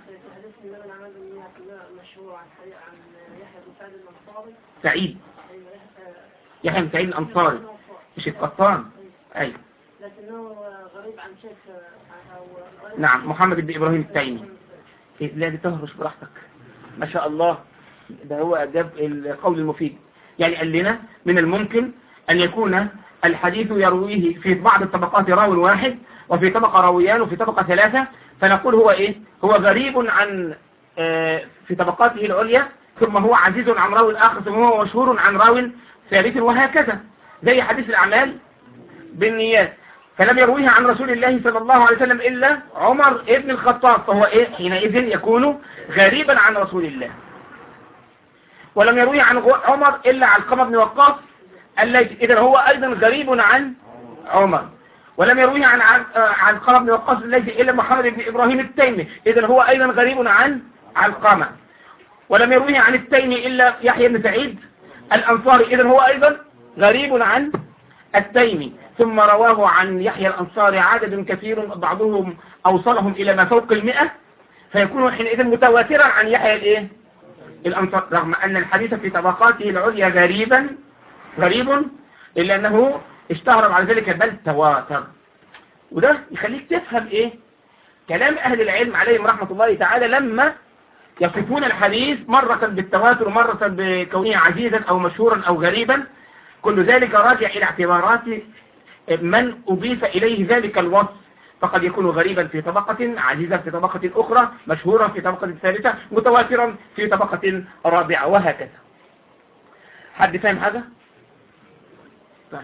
مشهور عن عن يحيى بن سعيد الانصاري سعيد يحيى بن سعيد الانصاري مش القطان ايوه لكنه غريب عن شيخ او نعم محمد بن ابراهيم التيمي لا دي تهرش براحتك ما شاء الله ده هو أجاب القول المفيد يعني قال لنا من الممكن أن يكون الحديث يرويه في بعض الطبقات راو واحد وفي طبقة راويان وفي طبقة ثلاثة فنقول هو إيه هو غريب عن آه في طبقاته العليا ثم هو عزيز عن راو آخر ثم هو مشهور عن راو ثالث وهكذا زي حديث الأعمال بالنيات فلم يرويها عن رسول الله صلى الله عليه وسلم إلا عمر ابن الخطاب فهو إيه حينئذ يكون غريبا عن رسول الله ولم يروي عن غ- عمر إلا علقمة بن وقاص الليثي إذا هو أيضا غريب عن عمر ولم يروي عن عن آه، علقمة بن وقاص الليثي إلا محمد بن إبراهيم التيمي إذا هو أيضا غريب عن علقمة ولم يروي عن التيمي إلا يحيى بن سعيد الأنصاري إذا هو أيضا غريب عن التيمي ثم رواه عن يحيى الأنصاري عدد كثير بعضهم أوصلهم إلى ما فوق المئة فيكون حينئذ متواترا عن يحيى الإيه؟ الأنصار رغم أن الحديث في طبقاته العليا غريبا غريب إلا أنه اشتهر بعد ذلك بل تواتر وده يخليك تفهم إيه كلام أهل العلم عليهم رحمة الله تعالى لما يصفون الحديث مرة بالتواتر ومرة بكونه عزيزا أو مشهورا أو غريبا كل ذلك راجع إلى اعتبارات من أضيف إليه ذلك الوصف فقد يكون غريبا في طبقة عزيزا في طبقة أخرى مشهورا في طبقة ثالثة متواترا في طبقة رابعة وهكذا حد فاهم حاجة؟ طيب.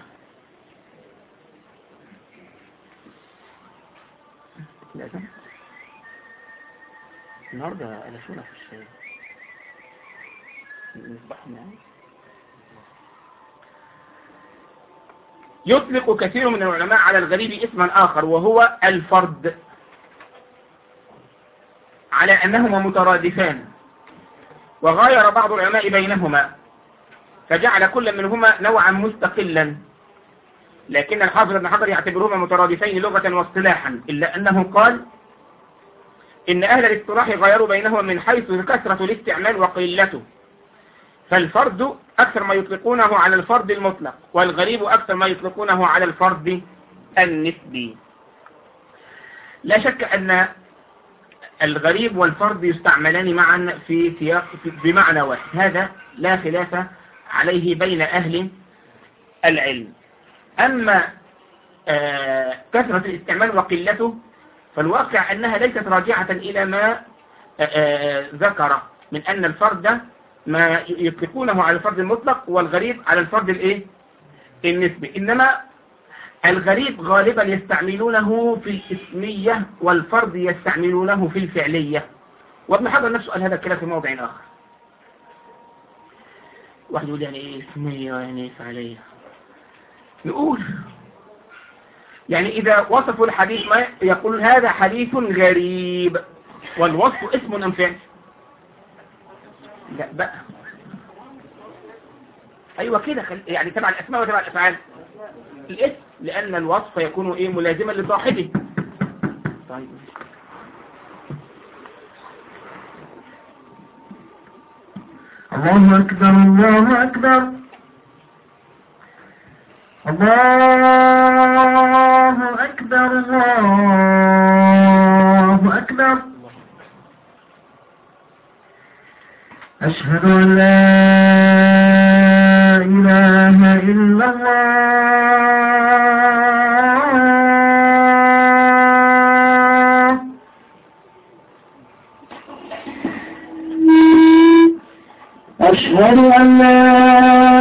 لازم النهاردة ألفونا في الشاي نصبح معي يطلق كثير من العلماء على الغريب اسما آخر وهو الفرد على أنهما مترادفان وغاير بعض العلماء بينهما فجعل كل منهما نوعا مستقلا لكن الحافظ ابن حجر يعتبرهما مترادفين لغة واصطلاحا إلا أنه قال إن أهل الاصطلاح غيروا بينهما من حيث كثرة الاستعمال وقلته فالفرد أكثر ما يطلقونه على الفرد المطلق والغريب أكثر ما يطلقونه على الفرد النسبي لا شك أن الغريب والفرد يستعملان معا في سياق في- بمعنى واحد هذا لا خلاف عليه بين أهل العلم أما آه، كثرة الاستعمال وقلته فالواقع أنها ليست راجعة إلى ما آه، آه، ذكر من أن الفرد ما يطلقونه على الفرد المطلق والغريب على الفرد الايه النسبي إنما الغريب غالبا يستعملونه في الاسمية والفرد يستعملونه في الفعلية وابن حجر نفسه قال هذا الكلام في موضع آخر واحد يقول يعني ايه اسمية يعني ايه فعلية نقول يعني إذا وصفوا الحديث ما يقول هذا حديث غريب والوصف اسم أم فعل لا بقى أيوة كده خل... يعني تبع الأسماء وتبع الأفعال الاسم لأن الوصف يكون إيه ملازما لصاحبه طيب الله أكبر الله أكبر الله أكبر الله أكبر أشهد أن لا إله إلا الله أشهد أن لا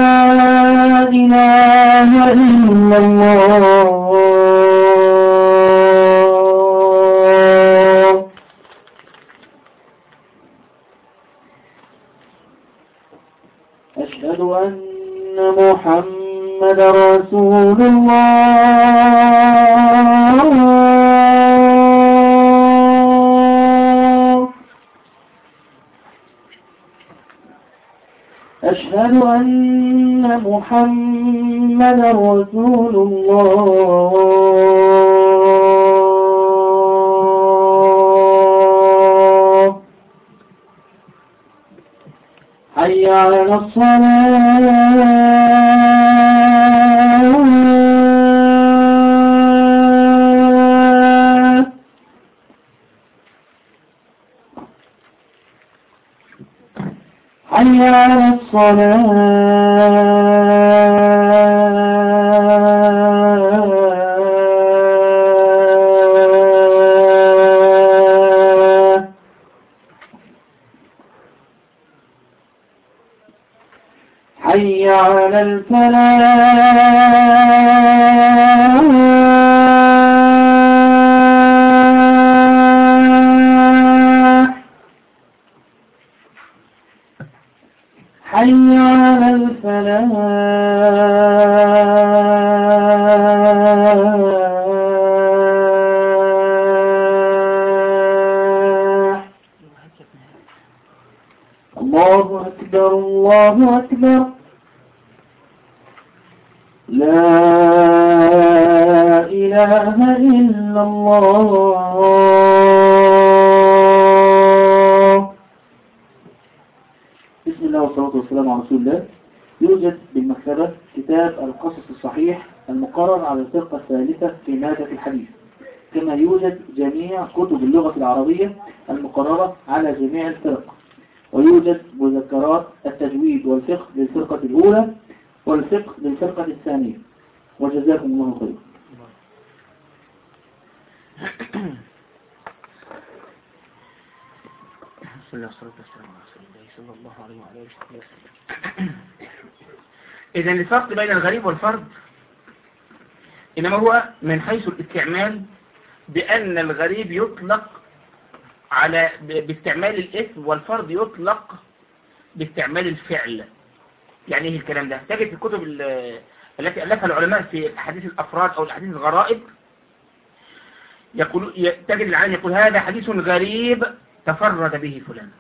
إله إلا الله أشهد أن محمد رسول الله أشهد أن محمد رسول الله حي على الصلاة حي على الصلاة حي على الفلاح حي على الفلاح الله أكبر الله أكبر لا إله إلا الله بسم الله والصلاة والسلام على رسول الله يوجد بالمكتبة كتاب القصص الصحيح المقرر على الفرقة الثالثة في مادة الحديث كما يوجد جميع كتب اللغة العربية المقررة على جميع الفرق ويوجد مذكرات التجويد والفقه للفرقة الأولى والفقه للفرقة الثانية وجزاكم الله خيرا بسم الله والصلاة والسلام على رسول الله صلى الله عليه وعلى آله وسلم إذا الفرق بين الغريب والفرد إنما هو من حيث الاستعمال بأن الغريب يطلق على ب- باستعمال الاسم والفرد يطلق باستعمال الفعل يعني ايه الكلام ده تجد في الكتب ال- التي ألفها العلماء في حديث الأفراد أو الحديث الغرائب يقول ي- تجد العالم يقول هذا حديث غريب تفرد به فلان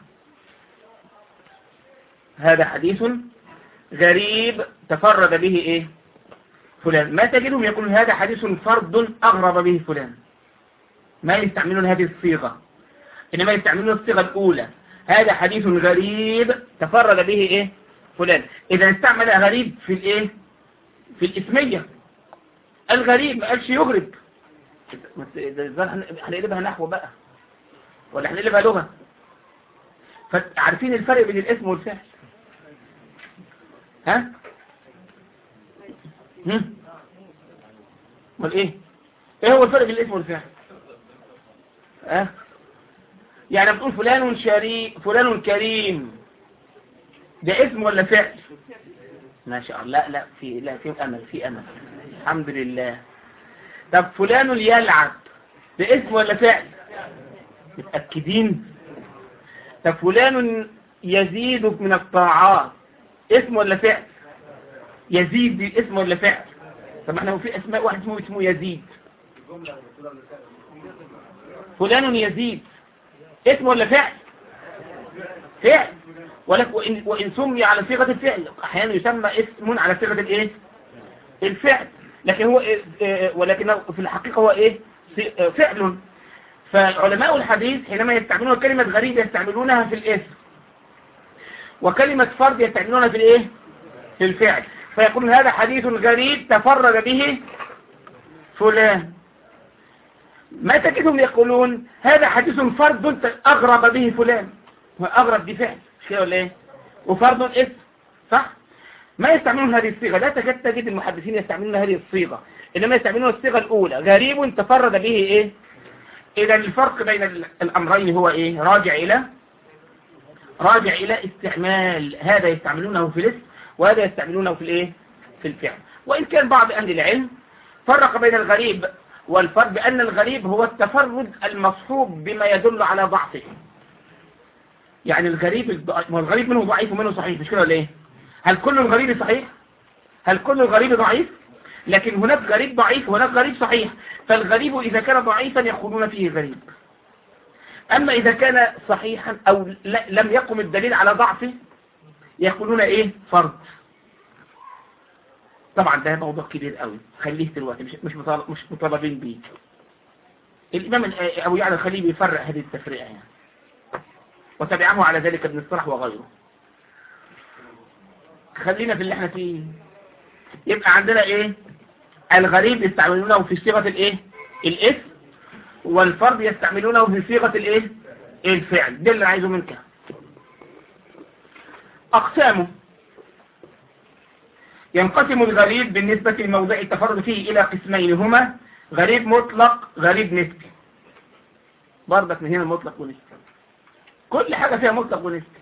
هذا حديث غريب تفرد به ايه فلان ما تجدهم يقولون هذا حديث فرد أغرب به فلان ما يستعملون هذه الصيغة إنما يستعملون الصيغة الأولى هذا حديث غريب تفرد به إيه فلان إذا استعمل غريب في الإيه في الإسمية الغريب ما قالش يغرب بس ده الظاهر هن- هنقلبها نحو بقى ولا هنقلبها لغة فعارفين الفرق بين الاسم والفعل ها هم امال ايه ايه هو الفرق بين الاسم والفعل ها يعني بتقول فلان شري فلان كريم ده اسم ولا فعل ما شاء الله لا لا في لا في امل في امل الحمد لله طب فلان يلعب ده اسم ولا فعل متأكدين طب فلان يزيد من الطاعات اسم ولا فعل يزيد دي اسم ولا فعل طب احنا في اسماء واحد اسمه اسمه يزيد فلان يزيد اسم ولا فعل فعل ولك وإن, وإن سمي على صيغة الفعل أحيانا يسمى اسم على صيغة الإيه الفعل لكن هو إيه إيه ولكنه في الحقيقة هو إيه صي- آه، فعل فعلماء الحديث حينما يستعملون كلمة غريب يستعملونها في الاسم وكلمة فرد يستعملونها في الإيه في الفعل فيقولون هذا حديث غريب تفرد به فلان ما تجدهم يقولون هذا حديث فرد أغرب به فلان وأغرب بفعل مش كده ولا ايه وفرد اسم صح ما يستعملون هذه الصيغة لا تكاد تجد المحدثين يستعملون هذه الصيغة إنما يستعملون الصيغة الأولى غريب تفرد به إيه إذا الفرق بين ال- الأمرين هو إيه راجع إلى راجع إلى استعمال هذا يستعملونه في الاسم وهذا يستعملونه في الإيه في الفعل وإن كان بعض أهل العلم فرق بين الغريب والفرد بأن الغريب هو التفرد المصحوب بما يدل على ضعفه يعني الغريب الض- ما الغريب منه ضعيف ومنه صحيح مش كده ولا ايه هل كل الغريب صحيح هل كل الغريب ضعيف لكن هناك غريب ضعيف وهناك غريب صحيح فالغريب إذا كان ضعيفا يقولون فيه غريب أما إذا كان صحيحا أو ل- لم يقم الدليل على ضعفه يقولون إيه فرد طبعا ده موضوع كبير قوي خليه دلوقتي مش مش مطالب مش مطالبين بيه الإمام ال- أبو يعلى الخليل بيفرق هذه التفرقة يعني وتبعه على ذلك ابن الصلاح وغيره خلينا في اللي احنا فيه يبقى عندنا ايه الغريب يستعملونه في صيغة الايه الاسم والفرد يستعملونه في صيغة الايه الفعل ده اللي عايزه منك اقسامه ينقسم الغريب بالنسبة لموضع التفرد فيه الى قسمين هما غريب مطلق غريب نسبي برضك من هنا مطلق ونسبي كل حاجة فيها مطلق ونسبي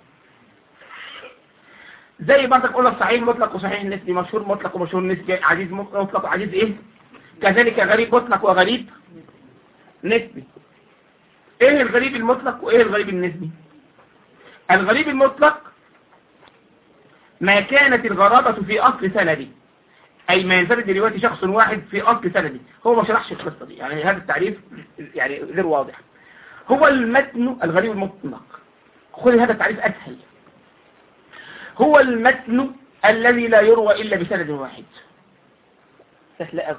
زي برضك قلنا صحيح مطلق وصحيح نسبي مشهور مطلق ومشهور نسبي عزيز مطلق وعزيز ايه كذلك غريب مطلق وغريب نسبي ايه الغريب المطلق وايه الغريب النسبي الغريب المطلق ما كانت الغرابة في أصل سندي أي ما ينفرد برواية شخص واحد في أصل سندي هو ما شرحش القصة دي يعني هذا التعريف يعني غير واضح هو المتن الغريب المطلق خذ هذا التعريف أسهل هو المتن الذي لا يروى إلا بسند واحد سهل أوي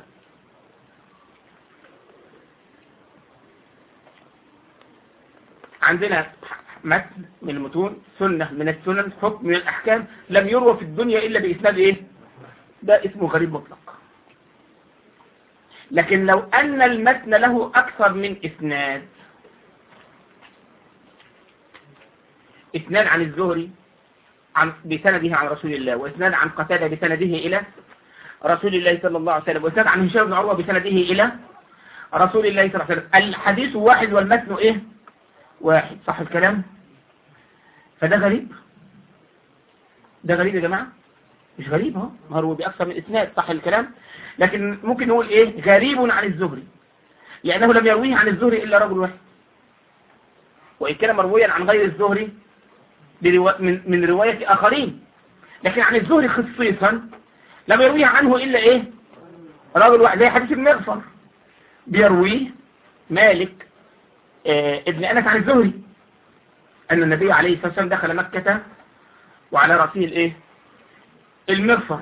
عندنا متن من المتون سنة من السنن حكم من الأحكام لم يروى في الدنيا إلا بإسناد إيه ده اسمه غريب مطلق لكن لو أن المتن له أكثر من إسناد إسناد عن الزهري عن بسنده عن رسول الله وإسناد عن قتادة بسنده إلى رسول الله صلى الله عليه وسلم وإسناد عن هشام بن عروة بسنده إلى رسول الله صلى الله عليه وسلم الحديث واحد والمتن إيه واحد صح الكلام فده غريب ده غريب يا جماعة مش غريب اهو ما هو بأكثر من إسناد صح الكلام لكن ممكن نقول إيه غريب عن الزهري لأنه لم يرويه عن الزهري إلا رجل واحد وإن كان مرويا عن غير الزهري بروا... من... من رواية آخرين لكن عن الزهري خصيصا لم يرويه عنه إلا إيه رجل واحد زي حديث المغفر بيرويه مالك آه ابن أنس عن الزهري أن النبي عليه الصلاة والسلام دخل مكة وعلى رأسه الإيه المغفر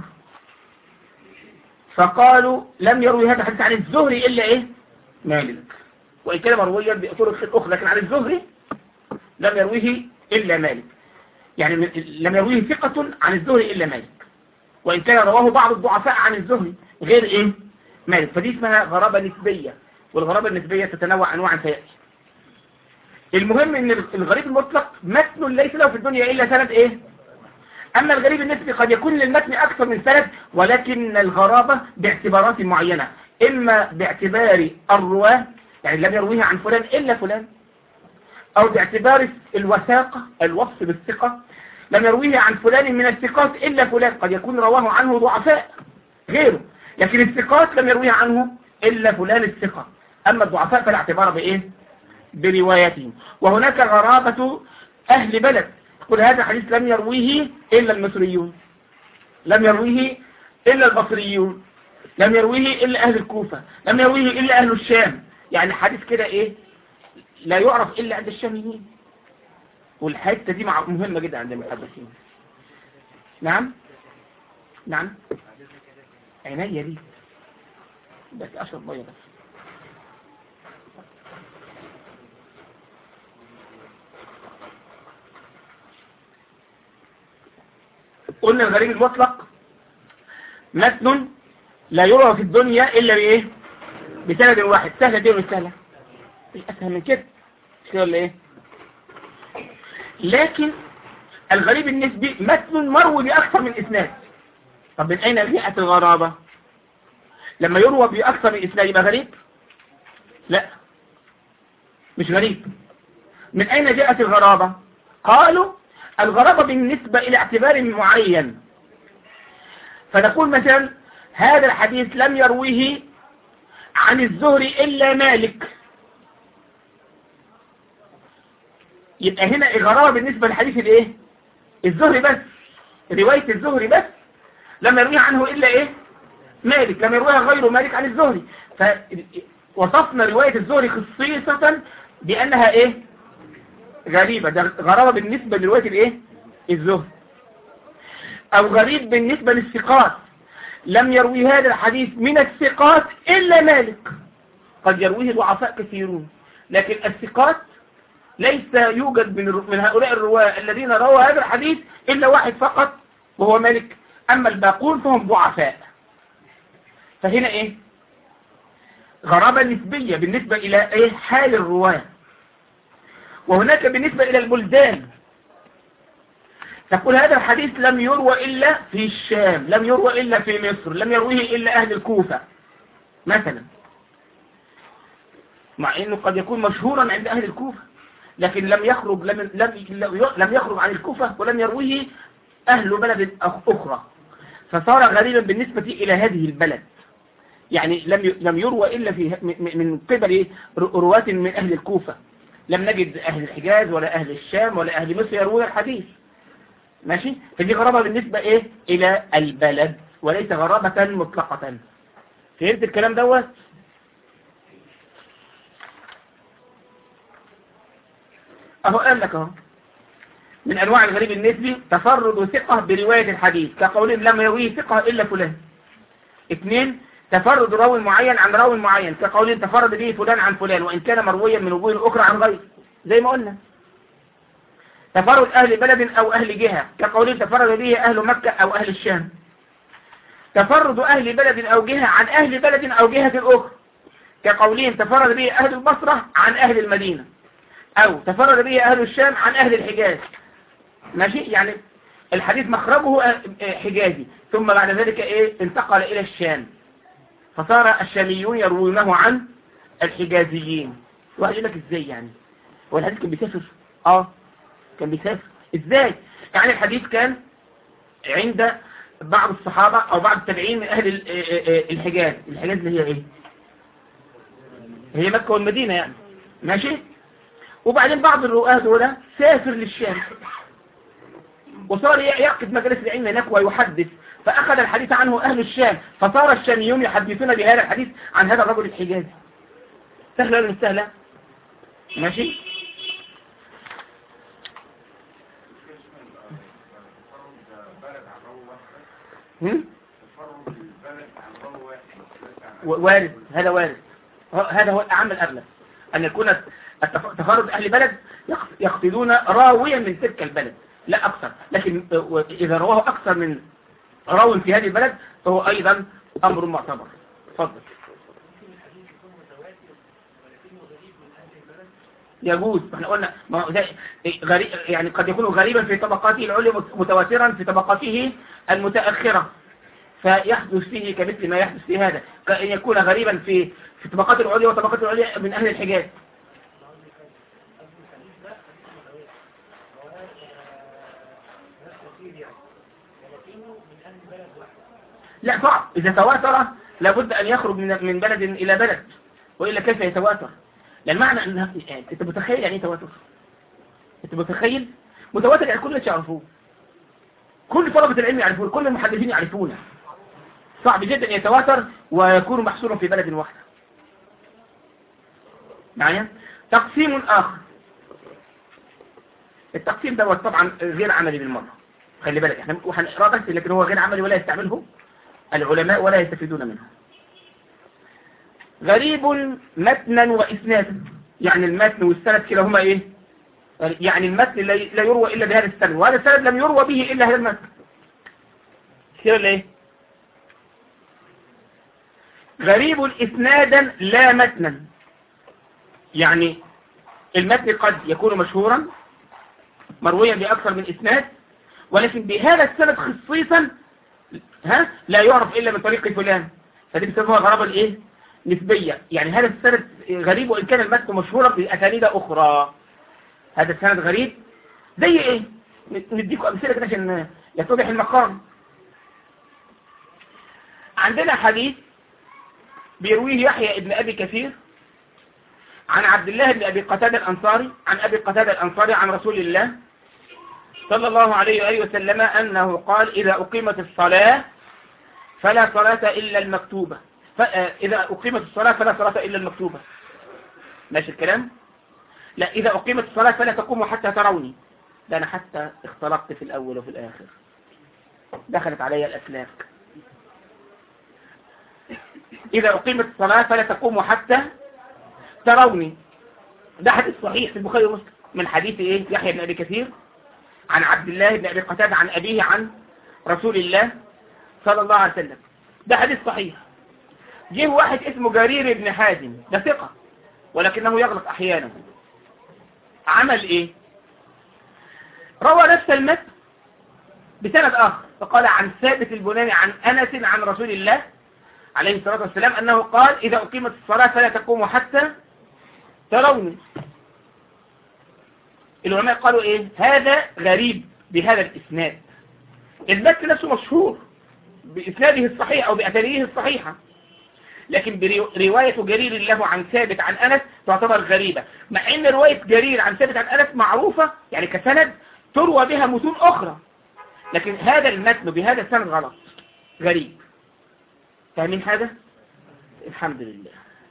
فقالوا لم يروي هذا الحديث عن الزهري إلا إيه مالك وإن كان مرويا بطرق أخرى لكن عن الزهري لم يرويه إلا مالك يعني لم يرويه ثقة عن الزهري إلا مالك وإن كان رواه بعض الضعفاء عن الزهري غير إيه مالك فدي اسمها غرابة نسبية والغرابة النسبية تتنوع أنواعا سيأتي المهم ان الغريب المطلق متن ليس له في الدنيا الا سند ايه اما الغريب النسبي قد يكون للمتن اكثر من سند ولكن الغرابة باعتبارات معينة اما باعتبار الرواه يعني لم يرويه عن فلان الا فلان او باعتبار الوثاقة الوصف بالثقة لم يرويه عن فلان من الثقات الا فلان قد يكون رواه عنه ضعفاء غيره لكن الثقات لم يرويه عنه الا فلان الثقة اما الضعفاء فلا اعتبار بايه بروايتهم وهناك غرابة أهل بلد يقول هذا حديث لم يرويه إلا المصريون لم يرويه إلا البصريون لم يرويه إلا أهل الكوفة لم يرويه إلا أهل الشام يعني حديث كده إيه لا يعرف إلا عند الشاميين والحتة دي مهمة جدا عند المحدثين نعم نعم عينيا دي بس أشرب مية بس قلنا الغريب المطلق متن لا يروى في الدنيا إلا بإيه بسند واحد سهلة دي ولا سهلة مش أسهل من كده مش كده ولا إيه لكن الغريب النسبي متن مروي بأكثر من إسناد طب من أين جاءت الغرابة لما يروى بأكثر من إسناد يبقى غريب لا مش غريب من أين جاءت الغرابة قالوا الغرابة بالنسبة إلى اعتبار معين فنقول مثلا هذا الحديث لم يرويه عن الزهري إلا مالك يبقى هنا الغرابة بالنسبة للحديث الايه الزهري بس رواية الزهري بس لم يرويه عنه إلا ايه مالك لم يرويها غير مالك عن الزهري فوصفنا رواية الزهري خصيصة بأنها ايه غريبة ده غرابة بالنسبة لرواية الايه الزهد او غريب بالنسبة للثقات لم يروي هذا الحديث من الثقات الا مالك قد يرويه ضعفاء كثيرون لكن الثقات ليس يوجد من من هؤلاء الرواة الذين رووا هذا الحديث الا واحد فقط وهو مالك اما الباقون فهم ضعفاء فهنا ايه غرابة نسبية بالنسبة الى ايه حال الرواه وهناك بالنسبة إلى البلدان تقول هذا الحديث لم يروى إلا في الشام لم يروى إلا في مصر لم يرويه إلا أهل الكوفة مثلا مع أنه قد يكون مشهورا عند أهل الكوفة لكن لم يخرج لم, لم, لم يخرج عن الكوفة ولم يرويه أهل بلد أخرى فصار غريبا بالنسبة إلى هذه البلد يعني لم لم يروى إلا في من قبل رواة من أهل الكوفة لم نجد أهل الحجاز ولا أهل الشام ولا أهل مصر يروون الحديث ماشي فدي غرابة بالنسبة ايه الى البلد وليس غرابة مطلقة فهمت الكلام دوت اهو قال لك اهو من انواع الغريب النسبي تفرد ثقة برواية الحديث كقولهم لم يرويه ثقة الا فلان اثنين تفرد راوي معين عن راوي معين كقولهم تفرد به فلان عن فلان وان كان مرويا من وجوه اخرى عن غيره زي ما قلنا تفرد اهل بلد او اهل جهة كقولهم تفرد به اهل مكة او اهل الشام تفرد اهل بلد او جهة عن اهل بلد او جهة اخرى كقولهم تفرد به اهل البصرة عن اهل المدينة او تفرد به اهل الشام عن اهل الحجاز ماشي يعني الحديث مخرجه حجازي ثم بعد ذلك ايه انتقل الى الشام فصار الشاميون يروونه عن الحجازيين واحد يقول لك ازاي يعني هو الحديث كان بيسافر اه كان بيسافر ازاي يعني الحديث كان عند بعض الصحابة او بعض التابعين من اهل الحجاز الحجاز اللي هي ايه هي مكة والمدينة يعني ماشي وبعدين بعض الرؤاه دول سافر للشام وصار يعقد مجلس العلم هناك ويحدث فأخذ الحديث عنه أهل الشام فصار الشاميون يحدثون بهذا الحديث عن هذا الرجل الحجازي سهلة ولا مش سهلة ماشي هم؟ وارد هذا وارد هذا هو أعم الأغلب أن يكون تفرد أهل بلد يقصدون راويا من تلك البلد لا أكثر لكن إذا رواه أكثر من راو في هذه البلد فهو أيضا أمر معتبر تفضل يجوز احنا قلنا ما هو ده غريب يعني قد يكون غريبا في طبقاته العليا متواترا في طبقاته المتأخرة فيحدث فيه كمثل ما يحدث في هذا كأن يكون غريبا في في طبقات العليا وطبقات العليا من أهل الحجاز لا صعب إذا تواتر لابد أن يخرج من من بلد إلى بلد وإلا كيف يتواتر لأن معنى أن أنت متخيل يعني إيه تواتر أنت متخيل متواتر يعني كل الناس يعرفوه كل طلبة العلم يعرفون كل المحدثين يعرفونه صعب جدا يتواتر ويكون محصورا في بلد واحد معايا تقسيم آخر التقسيم دوت طبعا غير عملي بالمرة خلي بالك احنا هنقرا بس لكن هو غير عملي ولا يستعمله العلماء ولا يستفيدون منه غريب متنا وإسنادا يعني المتن والسند كلاهما ايه يعني المتن لا يروى إلا بهذا السند وهذا السند لم يروى به إلا هذا المتن كده ايه غريب إسنادا لا متنا يعني المتن قد يكون مشهورا مرويا بأكثر من إسناد ولكن بهذا السند خصيصا ها لا يعرف إلا من طريق فلان فدي بسببها غرابة الإيه نسبية يعني هذا السند غريب وإن كان المتن مشهورا بأسانيد أخرى هذا السند غريب زي إيه نديكم أمثلة كده عشان يتضح المقام عندنا حديث بيرويه يحيى ابن أبي كثير عن عبد الله بن أبي قتادة الأنصاري عن أبي قتادة الأنصاري عن رسول الله صلى الله عليه وآله وسلم أنه قال إذا أقيمت الصلاة فلا صلاة إلا المكتوبة إذا أقيمت الصلاة فلا صلاة إلا المكتوبة ماشي الكلام لا إذا أقيمت الصلاة فلا تقوموا حتى تروني ده أنا حتى اختلقت في الأول وفي الآخر دخلت علي الأسلاك إذا أقيمت الصلاة فلا تقوموا حتى تروني ده حديث صحيح في البخاري ومسلم من حديث إيه يحيى بن أبي كثير عن عبد الله بن أبي قتادة عن أبيه عن رسول الله صلى الله عليه وسلم ده حديث صحيح جه واحد اسمه جرير بن حازم ده ثقة ولكنه يغلط أحيانا عمل إيه روى نفس المتن بسند آخر فقال عن ثابت البناني عن أنس عن رسول الله عليه الصلاة والسلام أنه قال إذا أقيمت الصلاة فلا تقوموا حتى تروني العلماء قالوا إيه هذا غريب بهذا الإسناد المتن نفسه مشهور بإسناده الصحيح أو بأسانيده الصحيحة لكن برواية جرير له عن ثابت عن أنس تعتبر غريبة مع أن رواية جرير عن ثابت عن أنس معروفة يعني كسند تروى بها متون أخرى لكن هذا المتن بهذا السند غلط غريب فاهمين حاجة الحمد لله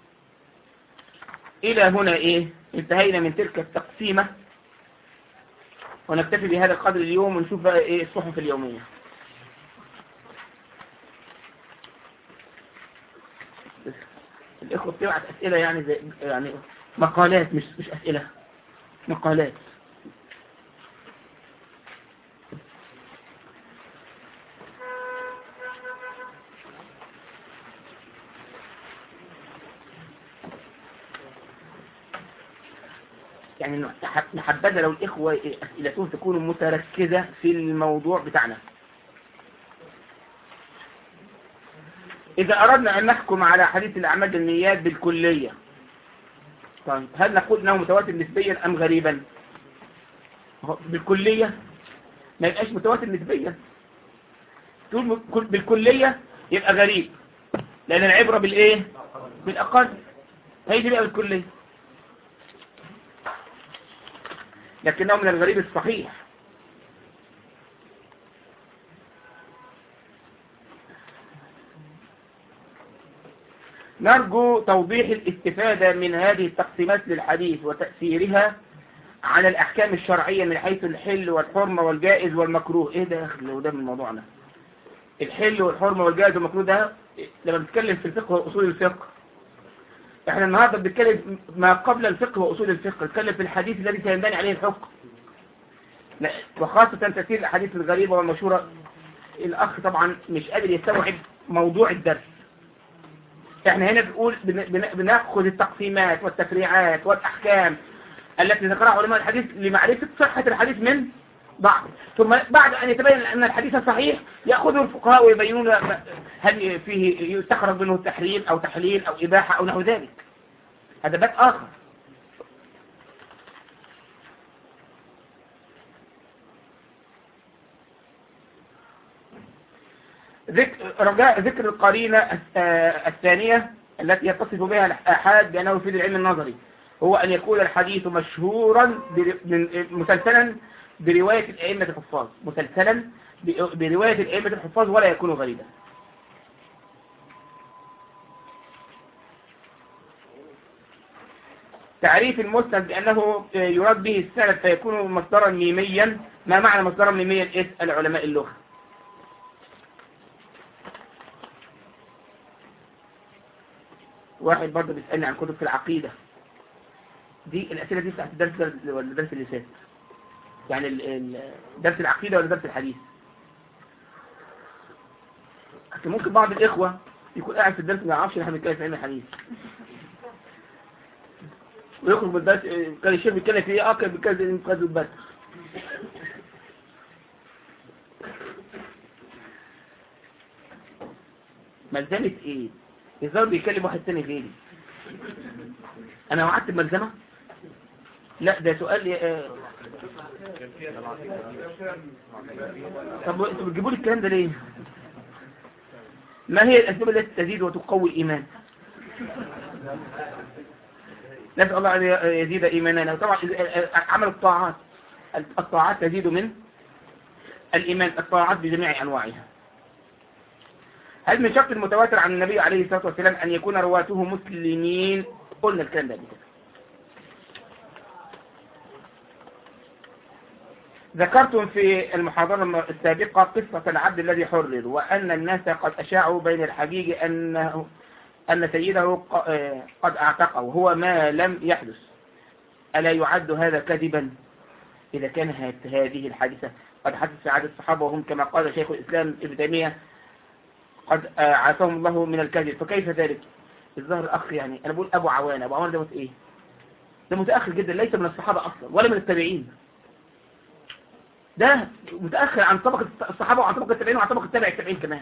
إلى هنا إيه انتهينا من تلك التقسيمة ونكتفي بهذا القدر اليوم ونشوف بقى إيه الصحف اليومية الإخوة بتبعت أسئلة يعني زي يعني مقالات مش مش أسئلة مقالات يعني نح- نحبذا لو الإخوة أسئلتهم تكون متركزة في الموضوع بتاعنا إذا أردنا أن نحكم على حديث الأعمال النيات بالكلية طيب هل نقول أنه متواتر نسبيا أم غريبا هو بالكلية ما يبقاش متواتر نسبيا تقول بكل- بالكلية يبقى غريب لأن العبرة بالإيه بالأقل هي دي بقى بالكلية لكنه من الغريب الصحيح نرجو توضيح الاستفادة من هذه التقسيمات للحديث وتأثيرها على الأحكام الشرعية من حيث الحل والحرمة والجائز والمكروه إيه ده يا أخي لو ده من موضوعنا الحل والحرمة والجائز والمكروه ده لما بنتكلم في الفقه وأصول الفقه احنا النهاردة بنتكلم ما قبل الفقه وأصول الفقه نتكلم في الحديث الذي سينبني عليه الحكم لا وخاصة تأثير الأحاديث الغريبة والمشهورة الأخ طبعا مش قادر يستوعب موضوع الدرس احنا هنا بنقول بن- بن- بناخذ التقسيمات والتفريعات والأحكام التي ذكرها علماء الحديث لمعرفة صحة الحديث من بعض ثم بعد أن يتبين أن الحديث صحيح يأخذه الفقهاء ويبينون ما- هل فيه يستخرج منه تحريم أو تحليل أو إباحة أو نحو ذلك هذا باب آخر ذكر رجاء ذكر القرينة الث- الثانية التي يتصف بها الآحاد بأنه يفيد العلم النظري هو أن يكون الحديث مشهورا بر- من- مسلسلا برواية الأئمة الحفاظ مسلسلا ب- برواية الأئمة الحفاظ ولا يكون غريبا تعريف المسند بأنه يراد به السند فيكون مصدرا ميميا ما معنى مصدرا ميميا اسأل علماء اللغة واحد برضه بيسألني عن كتب في العقيدة دي الأسئلة دي بتاعت الدرس ده ولا الدرس اللي فات يعني ال- ال- درس العقيدة ولا درس الحديث أصل ممكن بعض الإخوة يكون قاعد في الدرس ما يعرفش إن احنا بنتكلم في علم الحديث ويخرج من الدرس آه، كان الشيخ بيتكلم في ايه اه كان بيتكلم في غزوة بدر ملزمة ايه؟ الظاهر بيكلم واحد تاني غيري انا وعدت بملزمة؟ لا ده سؤال آه، طب انتوا بتجيبوا لي الكلام ده ليه؟ ما هي الأسباب التي تزيد وتقوي الإيمان؟ نسأل الله أن يزيد إيماننا طبعا عمل الطاعات الطاعات تزيد من الإيمان الطاعات بجميع أنواعها هل من شرط المتواتر عن النبي عليه الصلاة والسلام أن يكون رواته مسلمين قلنا الكلام ده قبل كده ذكرتم في المحاضرة السابقة قصة العبد الذي حرر وأن الناس قد أشاعوا بين الحجيج أنه أن سيده ق- آه، قد اعتقه وهو ما لم يحدث ألا يعد هذا كذبا إذا كان هات- هذه الحادثة قد حدث في عهد الصحابة وهم كما قال شيخ الإسلام ابن تيمية قد آه، عافاهم الله من الكذب فكيف ذلك الظاهر الأخ يعني أنا بقول أبو عوان أبو عوان ده مت إيه ده متأخر جدا ليس من الصحابة أصلا ولا من التابعين ده متأخر عن طبقة الصحابة وعن طبقة التابعين وعن طبقة التابع التابعين كمان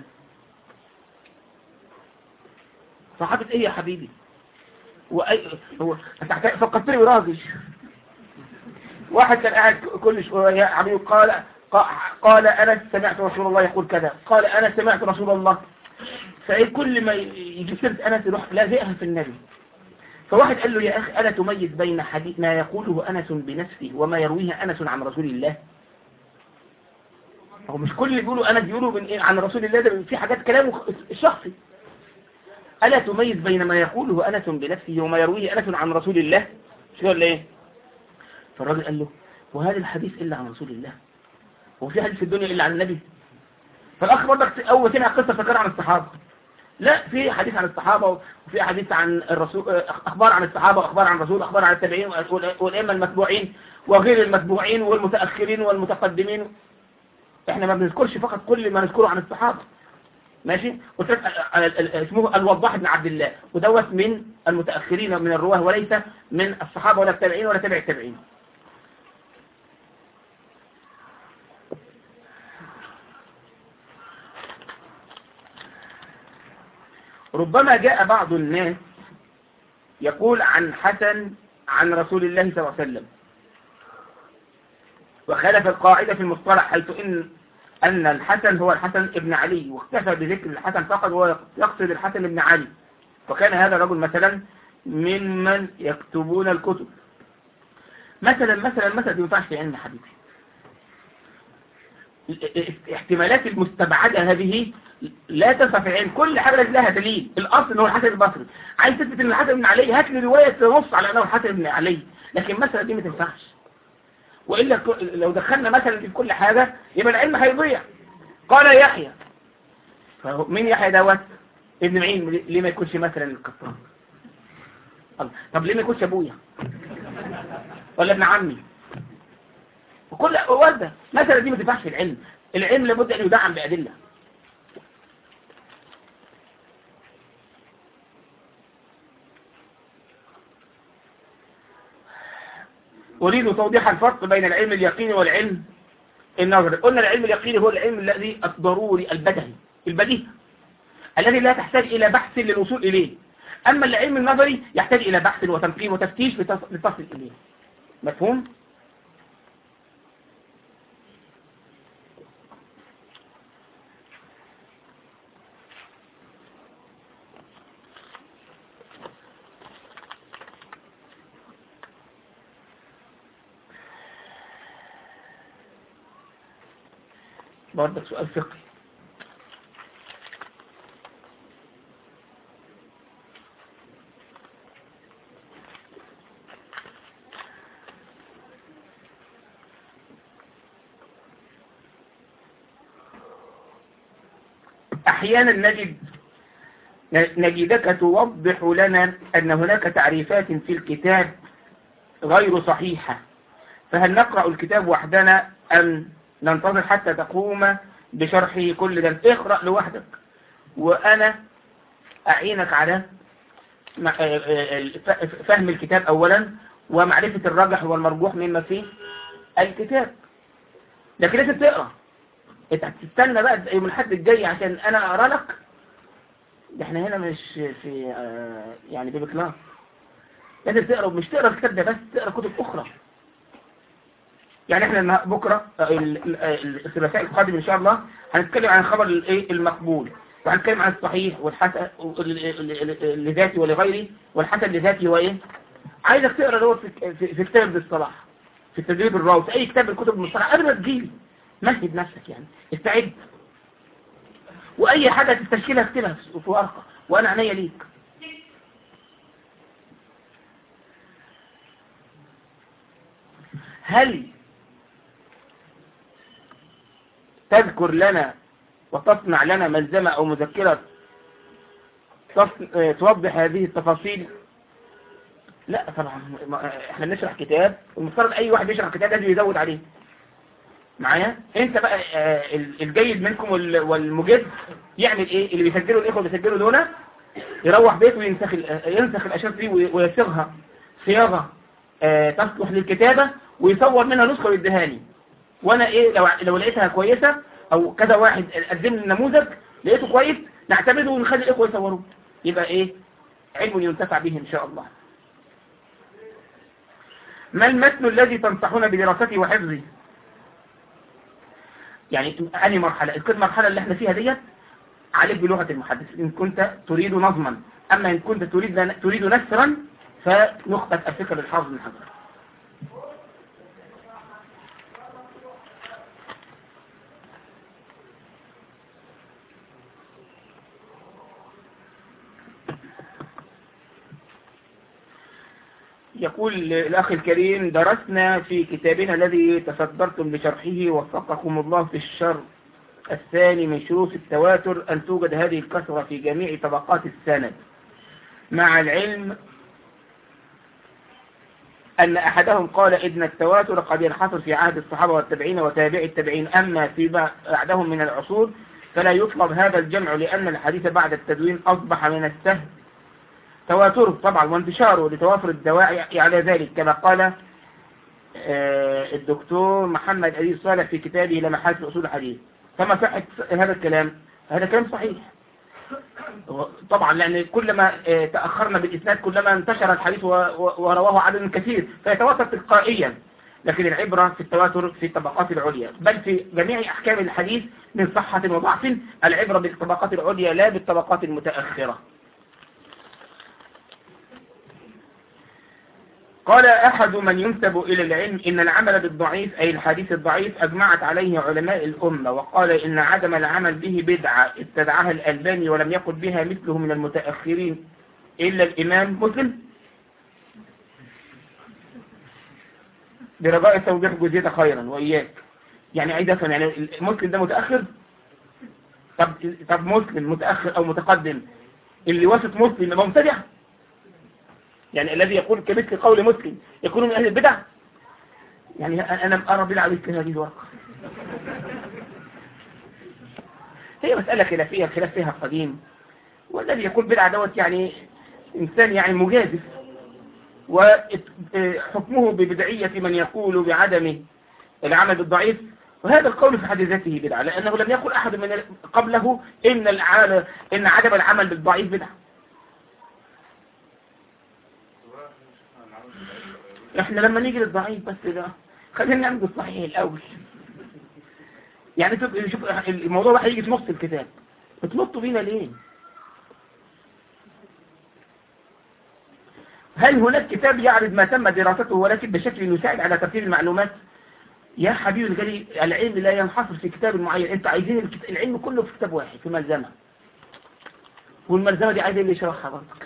صحابة ايه يا حبيبي وأي هو انت حكا- فكرتني براجل واحد كان قاعد كل شويه يا حبيبي قال قا- قال انا سمعت رسول الله يقول كذا قال انا سمعت رسول الله فايه كل ما يجي سيره انس يروح لازقها في النبي فواحد قال له يا اخي الا تميز بين حديث ما يقوله انس بنفسه وما يرويه انس عن رسول الله هو مش كل اللي بيقولوا أنس بيقولوا من إيه عن رسول الله ده في حاجات كلامه الشخصي ألا تميز بين ما يقوله أنس بنفسه وما يرويه أنس عن رسول الله مش ولا إيه فالراجل قال له وهذا الحديث إلا عن رسول الله هو في حديث في الدنيا إلا عن النبي فالأخ برضك أول سمع قصة فكر عن الصحابة لا في حديث عن الصحابة وفي حديث عن الرسول أخبار عن الصحابة وأخبار عن الرسول أخبار عن التابعين والأئمة المتبوعين وغير المتبوعين والمتأخرين والمتقدمين احنا ما بنذكرش فقط كل ما نذكره عن الصحابة ماشي اسمه الوضاح بن عبد الله ودوت من المتأخرين من الرواه وليس من الصحابة ولا التابعين ولا تابع التابعين ربما جاء بعض الناس يقول عن حسن عن رسول الله صلى الله عليه وسلم وخالف القاعدة في المصطلح حيث إن أن الحسن هو الحسن ابن علي واختفى بذكر الحسن فقط وهو يقصد الحسن ابن علي وكان هذا الرجل مثلا ممن يكتبون الكتب مثلا مثلا مثلا دي ينفعش في علم حديث احتمالات المستبعدة هذه لا تنفع في العلم كل حاجة لها دليل الأصل ان هو الحسن البصري عايز تثبت ان الحسن بن علي هات لي رواية تنص على انه الحسن بن علي لكن مثلا دي ما تنفعش وإلا لو دخلنا مثلا في كل حاجة يبقى العلم هيضيع قال يحيى مين يحيى دوت ابن معين ليه ما يكونش مثلا القطان طب ليه ما يكونش ابويا ولا ابن عمي وكل وردة مثلا دي ما تنفعش في العلم العلم لابد ان يدعم بأدلة أريد توضيح الفرق بين العلم اليقيني والعلم النظري قلنا العلم اليقيني هو العلم الذي الضروري البدهي البديهي الذي لا تحتاج إلى بحث للوصول إليه أما العلم النظري يحتاج إلى بحث وتنقيم وتفتيش لتصل إليه مفهوم؟ برضك سؤال فقهي أحيانا نجد نجدك توضح لنا أن هناك تعريفات في الكتاب غير صحيحة فهل نقرأ الكتاب وحدنا أم ننتظر حتى تقوم بشرحه كل ده اقرأ لوحدك وأنا أعينك على فهم الكتاب أولا ومعرفة الرجح والمرجوح مما فيه الكتاب لكن لازم تقرأ انت هتستنى بقى يوم الحد الجاي عشان انا اقرا لك ده احنا هنا مش في يعني بيبي كلاس لازم تقرا ومش تقرا الكتاب ده بس تقرا كتب اخرى يعني احنا بكرة الثلاثاء القادم ان شاء الله هنتكلم عن الخبر الايه المقبول وهنتكلم عن الصحيح والحسن لذاتي ولغيري والحسن لذاتي وايه عايزك تقرا دوت في, في كتاب الصلاح في التدريب الراوي في اي كتاب من كتب المصطلح قبل ما تجيلي مهد نفسك يعني استعد واي حاجة تستشكلها اكتبها في ورقة وانا عينيا ليك هل تذكر لنا وتصنع لنا ملزمة أو مذكرة توضح هذه التفاصيل لا طبعا احنا بنشرح كتاب والمفترض اي واحد يشرح كتاب لازم يزود عليه معايا انت بقى الجيد منكم والمجد يعمل ايه اللي بيسجلوا الاخوه بيسجلوا دول يروح بيته وينسخ ينسخ الاشياء دي ويصيغها صياغه تصلح للكتابه ويصور منها نسخه ويديها لي وانا ايه لو لو لقيتها كويسه او كذا واحد قدم لي النموذج لقيته كويس نعتمده ونخلي الاخوه يصوروه يبقى ايه علم ينتفع به ان شاء الله ما المتن الذي تنصحون بدراسته وحفظه يعني أنهي مرحلة الكل المرحلة اللي احنا فيها ديت عليك بلغة المحدث إن كنت تريد نظما أما إن كنت تريد تريد نثرا فنخبة الفكر الحافظ من حجر يقول الأخ الكريم درسنا في كتابنا الذي تصدرتم لشرحه وفقكم الله في الشر الثاني من شروط التواتر أن توجد هذه الكثرة في جميع طبقات السند مع العلم أن أحدهم قال إن التواتر قد ينحصر في عهد الصحابة والتابعين وتابع التابعين أما في بعدهم من العصور فلا يطلب هذا الجمع لأن الحديث بعد التدوين أصبح من السهل تواتره طبعا وانتشاره لتوافر الدواعي على ذلك كما قال الدكتور محمد أبي صالح في كتابه لمحات الأصول الحديث فما صحة هذا الكلام هذا كلام صحيح طبعا لأن كلما تأخرنا بالإسناد كلما انتشر الحديث ورواه عدد كثير فيتواتر تلقائيا لكن العبرة في التواتر في الطبقات العليا بل في جميع أحكام الحديث من صحة وضعف العبرة بالطبقات العليا لا بالطبقات المتأخرة قال أحد من ينسب إلى العلم إن العمل بالضعيف أي الحديث الضعيف أجمعت عليه علماء الأمة وقال إن عدم العمل به بدعة ابتدعها الألباني ولم يقل بها مثله من المتأخرين إلا الإمام مسلم برجاء توضيح جزية خيرا وإياك يعني عايز أفهم يعني المسلم ده متأخر طب طب مسلم متأخر أو متقدم اللي وصف مسلم يبقى مبتدع يعني الذي يقول كمثل قول مسلم يكون من أهل البدع يعني أنا أرى بدعة مثل هذه الورقة هي مسألة خلافية الخلاف فيها قديم والذي يقول بدعة دوت يعني إنسان يعني مجازف وحكمه ببدعية من يقول بعدم العمل الضعيف وهذا القول في حد ذاته بدعة لأنه لم يقل أحد من قبله إن إن عدم العمل بالضعيف بدعة احنا لما نيجي للضعيف بس ده خلينا نعمل بالصحيح الاول يعني شوف الموضوع واحد يجي في نص الكتاب بتنطوا بينا ليه هل هناك كتاب يعرض ما تم دراسته ولكن بشكل يساعد على ترتيب المعلومات يا حبيبي الغالي العلم لا ينحصر في كتاب معين انت عايزين العلم كله في كتاب واحد في ملزمه والملزمه دي عايز اللي يشرحها برضك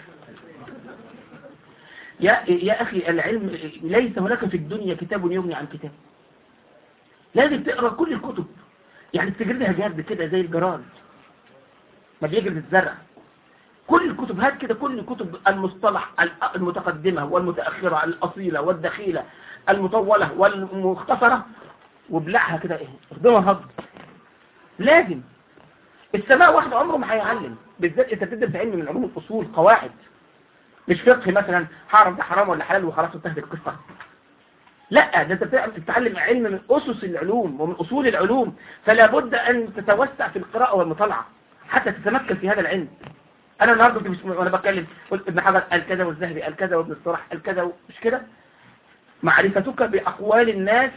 يا يا أخي العلم ليس هناك في الدنيا كتاب يغني عن كتاب لازم تقرأ كل الكتب يعني تجردها جرد كده زي الجراد ما بيجرد الزرع كل الكتب هات كده كل الكتب المصطلح المتقدمة والمتأخرة الأصيلة والدخيلة المطولة والمختصرة وبلعها كده ايه اخدمها هضم لازم السماء واحدة عمره ما هيعلم بالذات انت بتدرس علم من علوم الأصول قواعد مش فقه مثلا حرام ده حرام ولا حلال وخلاص انتهت القصة لا ده انت بتتعلم علم من أسس العلوم ومن أصول العلوم فلا بد أن تتوسع في القراءة والمطالعة حتى تتمكن في هذا العلم أنا النهاردة كنت وأنا بتكلم قلت ابن حجر قال كذا والذهبي قال كذا وابن الصلاح قال كذا مش كده معرفتك بأقوال الناس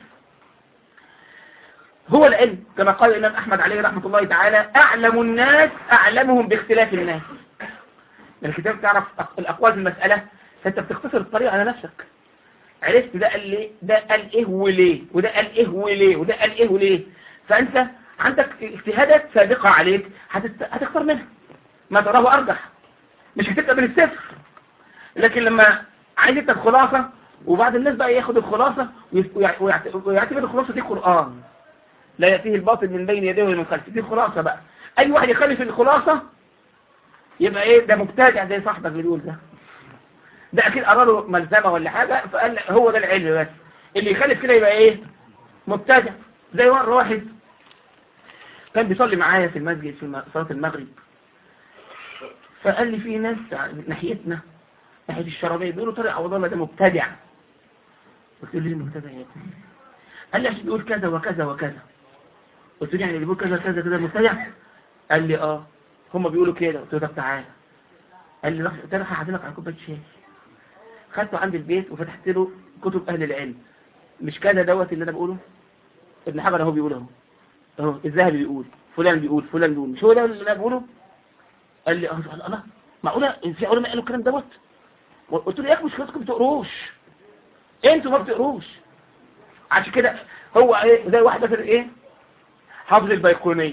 هو العلم كما قال الإمام أحمد عليه رحمة الله تعالى أعلم الناس أعلمهم باختلاف الناس الكتاب تعرف الأقوال في المسألة فأنت بتختصر الطريق على نفسك عرفت ده قال ليه ده قال ايه وليه وده قال ايه وليه وده قال ايه وليه فأنت عندك اجتهادات سابقة عليك هتست... هتختار منها ما تراه أرجح مش هتبقى من الصفر لكن لما عايز انت الخلاصة وبعد الناس بقى ياخد الخلاصة ويعتبر الخلاصة دي قرآن لا يأتيه الباطل من بين يديه ومن خلفه دي الخلاصة بقى أي واحد يخالف الخلاصة يبقى ايه ده مبتدع زي صاحبك اللي بيقول ده ده اكيد قرا له ملزمه ولا حاجه فقال هو ده العلم بس اللي يخالف كده يبقى ايه مبتدع زي مره واحد كان بيصلي معايا في المسجد في صلاه المغرب فقال لي في ناس ناحيتنا ناحيه الشرابيه بيقولوا طارق عوض الله ده مبتدع قلت له ليه مبتدع يا ابني قال لي عشان بيقول كذا وكذا وكذا قلت له يعني اللي بيقول كذا كذا كذا مبتدع قال لي اه هم بيقولوا كده قلت له طب تعالى قال لي قلت له هعزمك على كوبايه شاي خدته عند البيت وفتحت له كتب اهل العلم مش كذا دوت اللي انا بقوله ابن حجر اهو بيقول اهو اهو الذهبي بيقول فلان بيقول فلان بيقول مش هو ده اللي انا بقوله قال لي اه الله معقوله في علماء قالوا الكلام دوت قلت له يا اخي مش كنتوا بتقروش انتوا ما بتقروش عشان كده هو ايه زي واحد مثلا ايه حافظ البيقونيه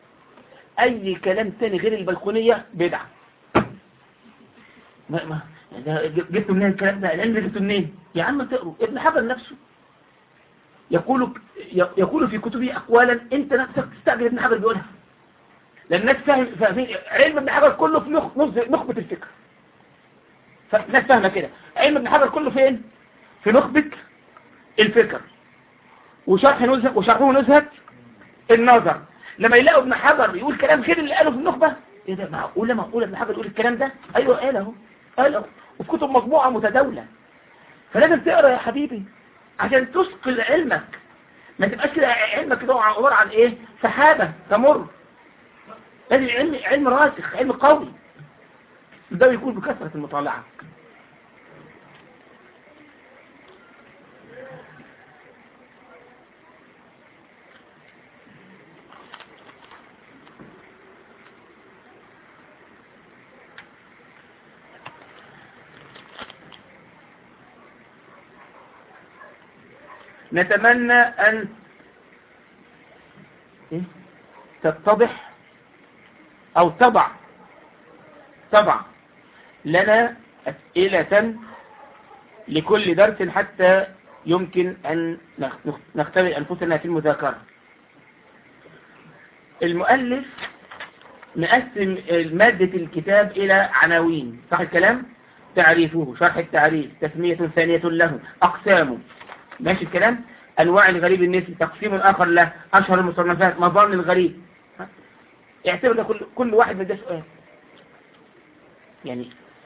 اي كلام تاني غير البلكونية بدعة ما ما ده جبته منين الكلام ده العلم ده جبته منين يا عم تقروا ابن حجر نفسه يقول يقول في كتبه اقوالا انت نفسك تستعجل ابن حجر بيقولها لان الناس فاهم فاهمين علم ابن حجر كله في نخ- نخ- نخبه الفكر فالناس فاهمه كده علم ابن حجر كله فين في نخبه الفكر وشرح نزهه وشرحه نزهه النظر لما يلاقوا ابن حجر يقول كلام غير اللي قاله في النخبه ايه ده معقوله معقوله ابن حجر يقول الكلام ده ايوه قال اهو قال اهو وفي كتب مطبوعه متداوله فلازم تقرا يا حبيبي عشان تثقل علمك ما تبقاش كده علمك كده عباره عن ايه سحابه تمر لازم علم علم راسخ علم قوي ده يكون بكثره المطالعه نتمنى أن إيه؟ تتضح أو تضع تضع لنا أسئلة لكل درس حتى يمكن أن نخ- نختبر أنفسنا في المذاكرة المؤلف مقسم مادة الكتاب إلى عناوين صح الكلام؟ تعريفه شرح التعريف تسمية ثانية له أقسامه ماشي الكلام أنواع الغريب النسبي تقسيم آخر له أشهر المصنفات مظان الغريب ها؟ اعتبر ده كل, كل واحد من ده سؤال يعني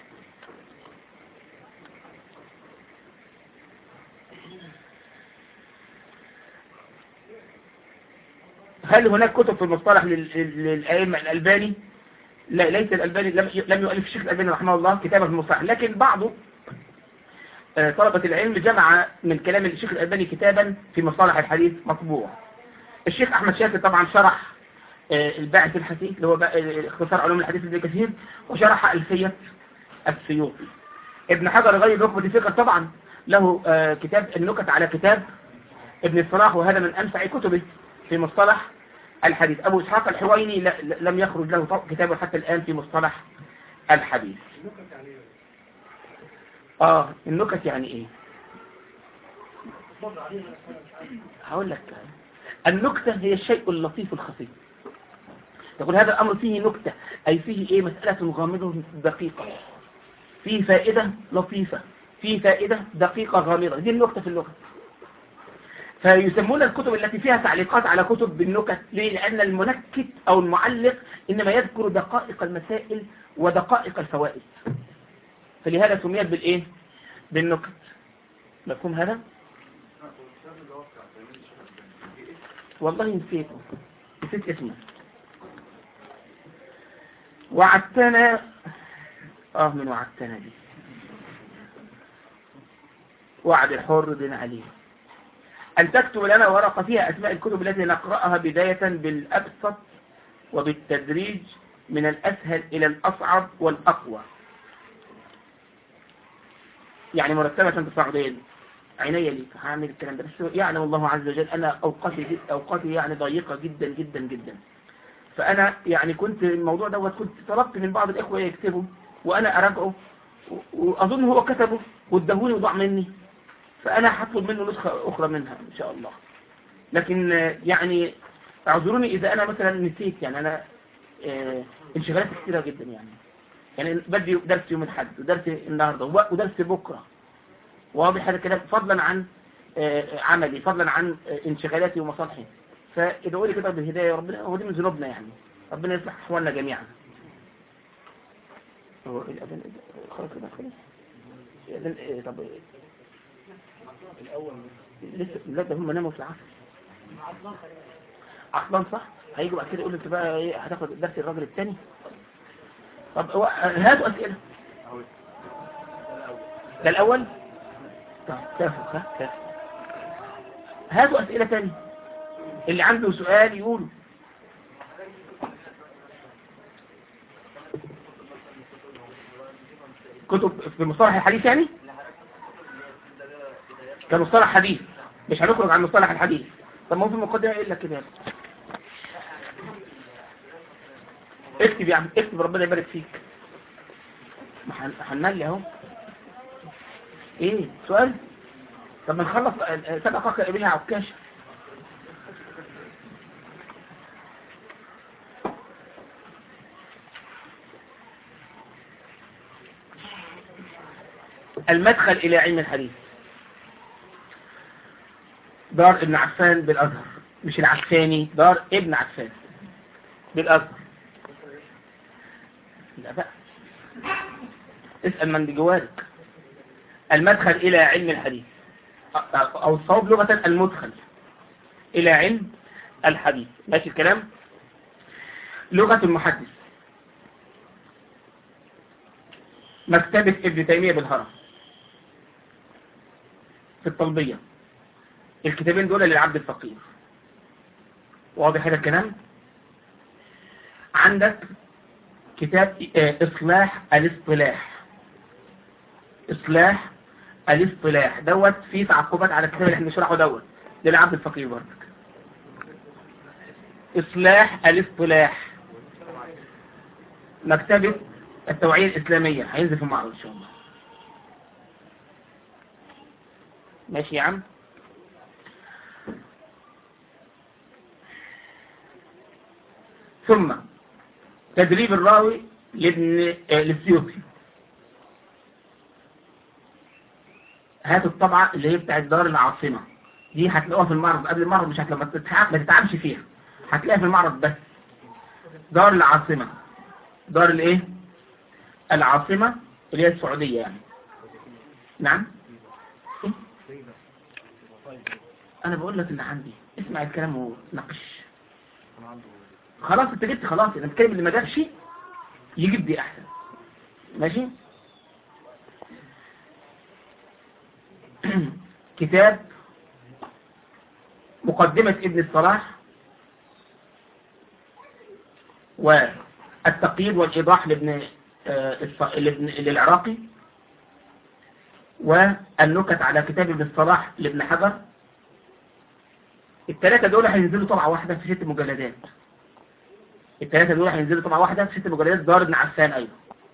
هل هناك كتب في المصطلح لل- لل- للأئمة الألباني لا ليس الألباني لم لم يؤلف الشيخ الألباني رحمه الله كتابا في المصطلح لكن بعضه آه، طلبة العلم جمع من كلام الشيخ الألباني كتابا في مصطلح الحديث مطبوع الشيخ أحمد شاكر طبعا شرح آه، الباعث الحديث اللي هو بقى- آه، اختصار علوم الحديث ابن كثير وشرح ألفية السيوطي ابن حجر غير ركبة الفقه طبعا له آه، كتاب النكت على كتاب ابن الصلاح وهذا من أنفع كتبه في مصطلح الحديث أبو إسحاق الحويني ل- ل- لم يخرج له ط- كتابه حتى الآن في مصطلح الحديث آه النكت يعني إيه هقول لك النكتة هي الشيء اللطيف الخفي يقول هذا الأمر فيه نكتة أي فيه إيه مسألة غامضة دقيقة فيه فائدة لطيفة فيه فائدة دقيقة غامضة دي النكتة في اللغة فيسمون الكتب التي فيها تعليقات على كتب بالنكت ليه؟ لأن المنكت أو المعلق إنما يذكر دقائق المسائل ودقائق الفوائد فلهذا سميت بالإيه؟ بالنكت مفهوم هذا؟ والله نسيته نسيت اسمه وعدتنا اه من وعدتنا دي وعد الحر بن علي أن تكتب لنا ورقة فيها أسماء الكتب التي نقرأها بداية بالأبسط وبالتدريج من الأسهل إلى الأصعب والأقوى يعني مرتبة تصاعدين عيني لي هعمل الكلام ده بس يعلم الله عز وجل أنا أوقاتي جد أوقاتي يعني ضيقة جدا جدا جدا فأنا يعني كنت الموضوع دوت كنت طلبت من بعض الإخوة يكتبوا وأنا أراجعه و- وأظن هو كتبه وادهوني وضاع مني فأنا هطلب منه نسخة أخرى منها إن شاء الله لكن آه، يعني اعذروني إذا أنا مثلا نسيت يعني أنا آه، انشغالات كثيرة جدا يعني يعني بدي درس يوم الأحد ودرس النهاردة و- ودرس بكرة واضح هذا الكلام فضلا عن آه، عملي فضلا عن آه، انشغالاتي ومصالحي فادعوا لي كده بالهداية يا ربنا هو دي من ذنوبنا يعني ربنا يصلح أحوالنا جميعا هو الأذان خلاص كده خلاص الأذان إيه، طب لسه لا ده هم ناموا في العصر عطلان صح هيجوا بعد كده يقول انت بقى ايه هتاخد درس الراجل الثاني طب هو- هاتوا اسئله ده الاول طب كافي ها كافي هاتوا اسئله ثانيه اللي عنده سؤال يقوله كتب في مصطلح الحديث يعني كمصطلح حديث مش هنخرج عن مصطلح الحديث طب ما هو في المقدمة ايه الا كده اكتب يا عم اكتب ربنا يبارك فيك ما هن- هنملي اهو ايه سؤال طب ما نخلص سبقك ابن عكاش المدخل إلى علم الحديث دار ابن عفان بالأزهر مش العفاني دار ابن عفان بالأزهر لا بقى اسأل من بجوارك المدخل إلى علم الحديث أو الصواب لغة المدخل إلى علم الحديث ماشي الكلام لغة المحدث مكتبة ابن تيمية بالهرم في الطلبية الكتابين دول للعبد الفقير واضح هذا الكلام عندك كتاب آه، إصلاح الاصطلاح إصلاح الاصطلاح دوت فيه تعقبات على الكتاب اللي احنا بنشرحه دوت للعبد الفقير برضك إصلاح الاصطلاح مكتبة التوعية الإسلامية هينزل في المعرض إن شاء الله ماشي يا عم ثم تدريب الراوي لابن آه، للسيوطي هاتوا الطبعة اللي هي بتاعت دار العاصمة دي هتلاقوها في المعرض قبل المعرض مش هتلاقوها ما تتعب ما تتعبش فيها هتلاقيها في المعرض بس دار العاصمة دار الايه العاصمة اللي هي السعودية يعني نعم إيه؟ انا بقول لك ان عندي اسمع الكلام وناقش خلاص انت جبت خلاص انا بتكلم اللي ما جابش يجيب دي احسن ماشي كتاب مقدمة ابن الصلاح والتقييد والإيضاح لابن آه، الص- لابن للعراقي والنكت على كتاب ابن الصلاح لابن حجر الثلاثة دول هينزلوا طبعة واحدة في ست مجلدات الثلاثة دول هينزلوا طبعة واحدة في ست مجلدات دار ابن عفان أيضا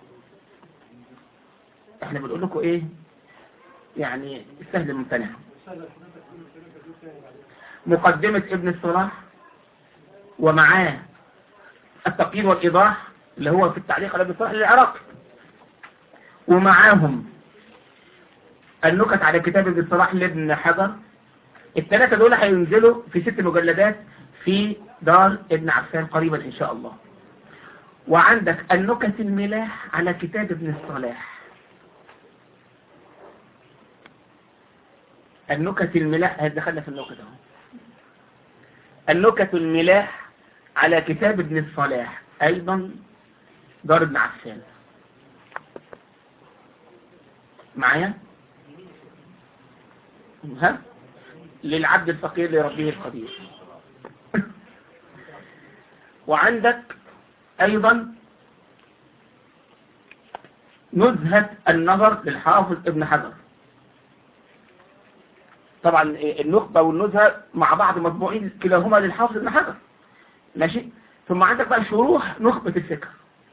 احنا بنقول لكم ايه يعني السهل الممتنع مقدمة ابن الصلاح ومعاه التقييد والإيضاح اللي هو في التعليق على ابن الصلاح للعراقي ومعاهم النكت على كتاب ابن الصلاح لابن حجر الثلاثة دول هينزلوا في ست مجلدات في دار ابن عفان قريبا إن شاء الله وعندك النكت الملاح على كتاب ابن الصلاح النكت الملاح دخلنا في النكت اهو النكت الملاح على كتاب ابن الصلاح أيضا دار ابن عفان معايا ها للعبد الفقير لربه القدير وعندك أيضا نزهة النظر للحافظ ابن حجر طبعا النخبة والنزهة مع بعض مطبوعين كلاهما للحافظ ابن حجر ماشي ثم عندك بقى شروح نخبة الفكر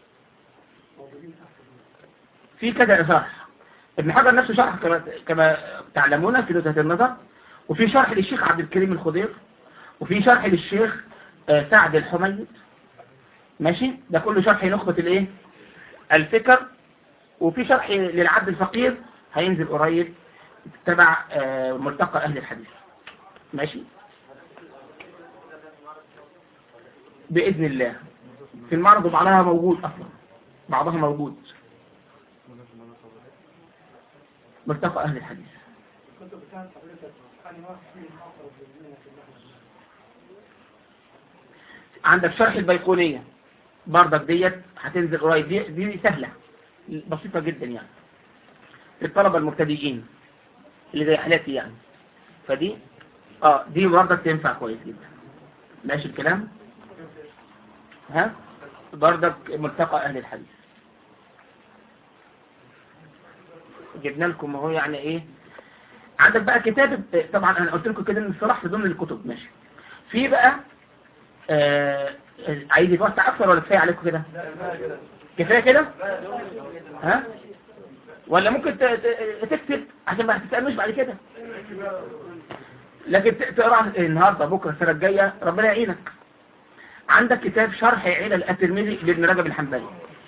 في كذا شرح ابن حجر نفسه شرح كما, كما تعلمون في نزهة النظر وفي شرح للشيخ عبد الكريم الخضير وفي شرح للشيخ آه، سعد الحميد ماشي ده كله شرح نخبة الايه الفكر وفي شرح للعبد الفقير هينزل قريب تبع آه، ملتقى أهل الحديث ماشي بإذن الله في المعرض وبعضها موجود أصلا بعضها موجود ملتقى أهل الحديث عندك شرح البيقونية برضك ديت هتنزل قريب دي, دي سهلة بسيطة جدا يعني للطلبة المبتدئين اللي زي حالاتي يعني فدي اه دي برضك تنفع كويس جدا ماشي الكلام ها برضك ملتقى اهل الحديث جبنا لكم اهو يعني ايه عندك بقى كتاب طبعا انا قلت لكم كده ان الصلاح في ضمن الكتب ماشي في بقى آه عايز يتوسع اكثر ولا كفايه عليكم كده كفايه كده ها ولا ممكن ت- ت- تكتب عشان ما تسألوش بعد كده لكن ت- تقرا النهارده بكره السنه الجايه ربنا يعينك عندك كتاب شرح علل الترمذي لابن رجب الحنبلي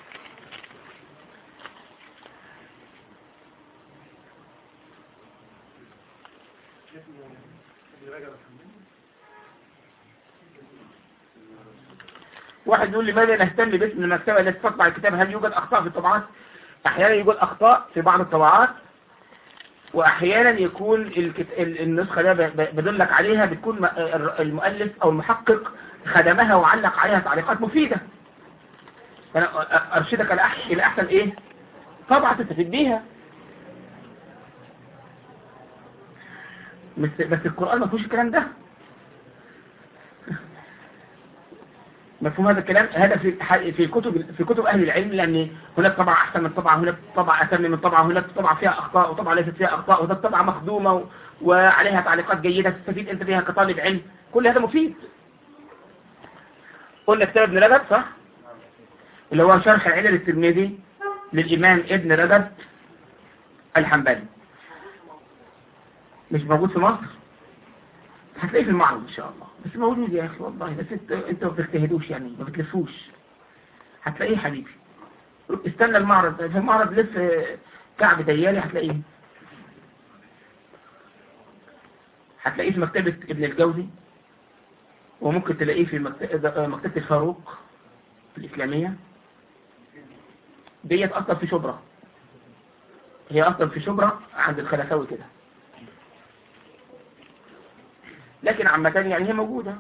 واحد يقول لي ماذا نهتم باسم المكتبة التي تطبع الكتاب هل يوجد أخطاء في الطبعات أحيانا يوجد أخطاء في بعض الطبعات وأحيانا يكون الكت... ال- النسخة ده ب- ب- بدلك عليها بتكون م- الر- المؤلف أو المحقق خدمها وعلق عليها تعليقات مفيدة فأنا أ- أرشدك الأح- إلى أحسن إيه طبعا تستفيد بيها بس بس القرآن ما فيهوش الكلام ده مفهوم هذا الكلام هذا في ح- في كتب في كتب اهل العلم لان هناك طبعه احسن من طبعه هناك طبعه اتم من طبعه هناك طبعه فيها اخطاء وطبعه ليست فيها اخطاء وهناك طبعه مخدومه و- وعليها تعليقات جيده تستفيد انت بها كطالب علم كل هذا مفيد قلنا كتاب ابن رجب صح اللي هو شرح علل الترمذي للامام ابن رجب الحنبلي مش موجود في مصر هتلاقيه في المعرض ان شاء الله بس موجود يا اخي والله بس انت انت ما بتجتهدوش يعني ما بتلفوش هتلاقيه حبيبي استنى المعرض في المعرض لف كعب ديالي هتلاقيه هتلاقيه في مكتبة ابن الجوزي وممكن تلاقيه في مكتبة, مكتبة الفاروق الإسلامية ديت أصلا في شبرا هي أصلا في شبرا عند الخلفاوي كده لكن عامة يعني هي موجودة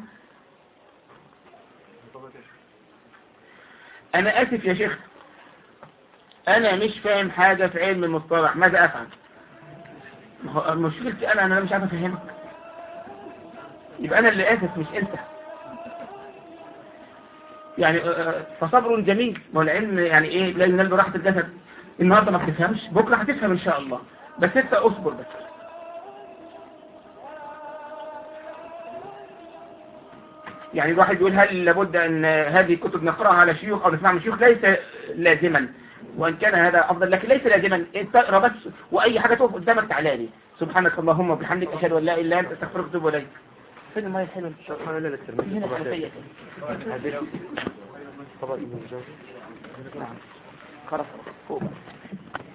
أنا آسف يا شيخ أنا مش فاهم حاجة في علم المصطلح ماذا أفعل ما هو مشكلتي أنا أنا مش عارف أفهمك يبقى أنا اللي آسف مش أنت يعني آه، آه، فصبر جميل ما هو العلم يعني إيه لا ينال براحة الجسد النهاردة ما بتفهمش بكرة هتفهم إن شاء الله بس أنت أصبر بس يعني الواحد يقول هل لابد أن هذه الكتب نقرأها على شيوخ أو نسمعها من شيوخ ليس لازما وإن كان هذا أفضل لكن ليس لازما انت اقرأ بس وأي حاجة تقف قدامك تعالى لي سبحانك اللهم وبحمدك أشهد أن لا إله إلا أنت أستغفرك وأتوب إليك فين المية الحلوة شرح علل الترمذي هنا طبعا الحنفية حديث طبعا ابن الجوزي نعم خلاص فوق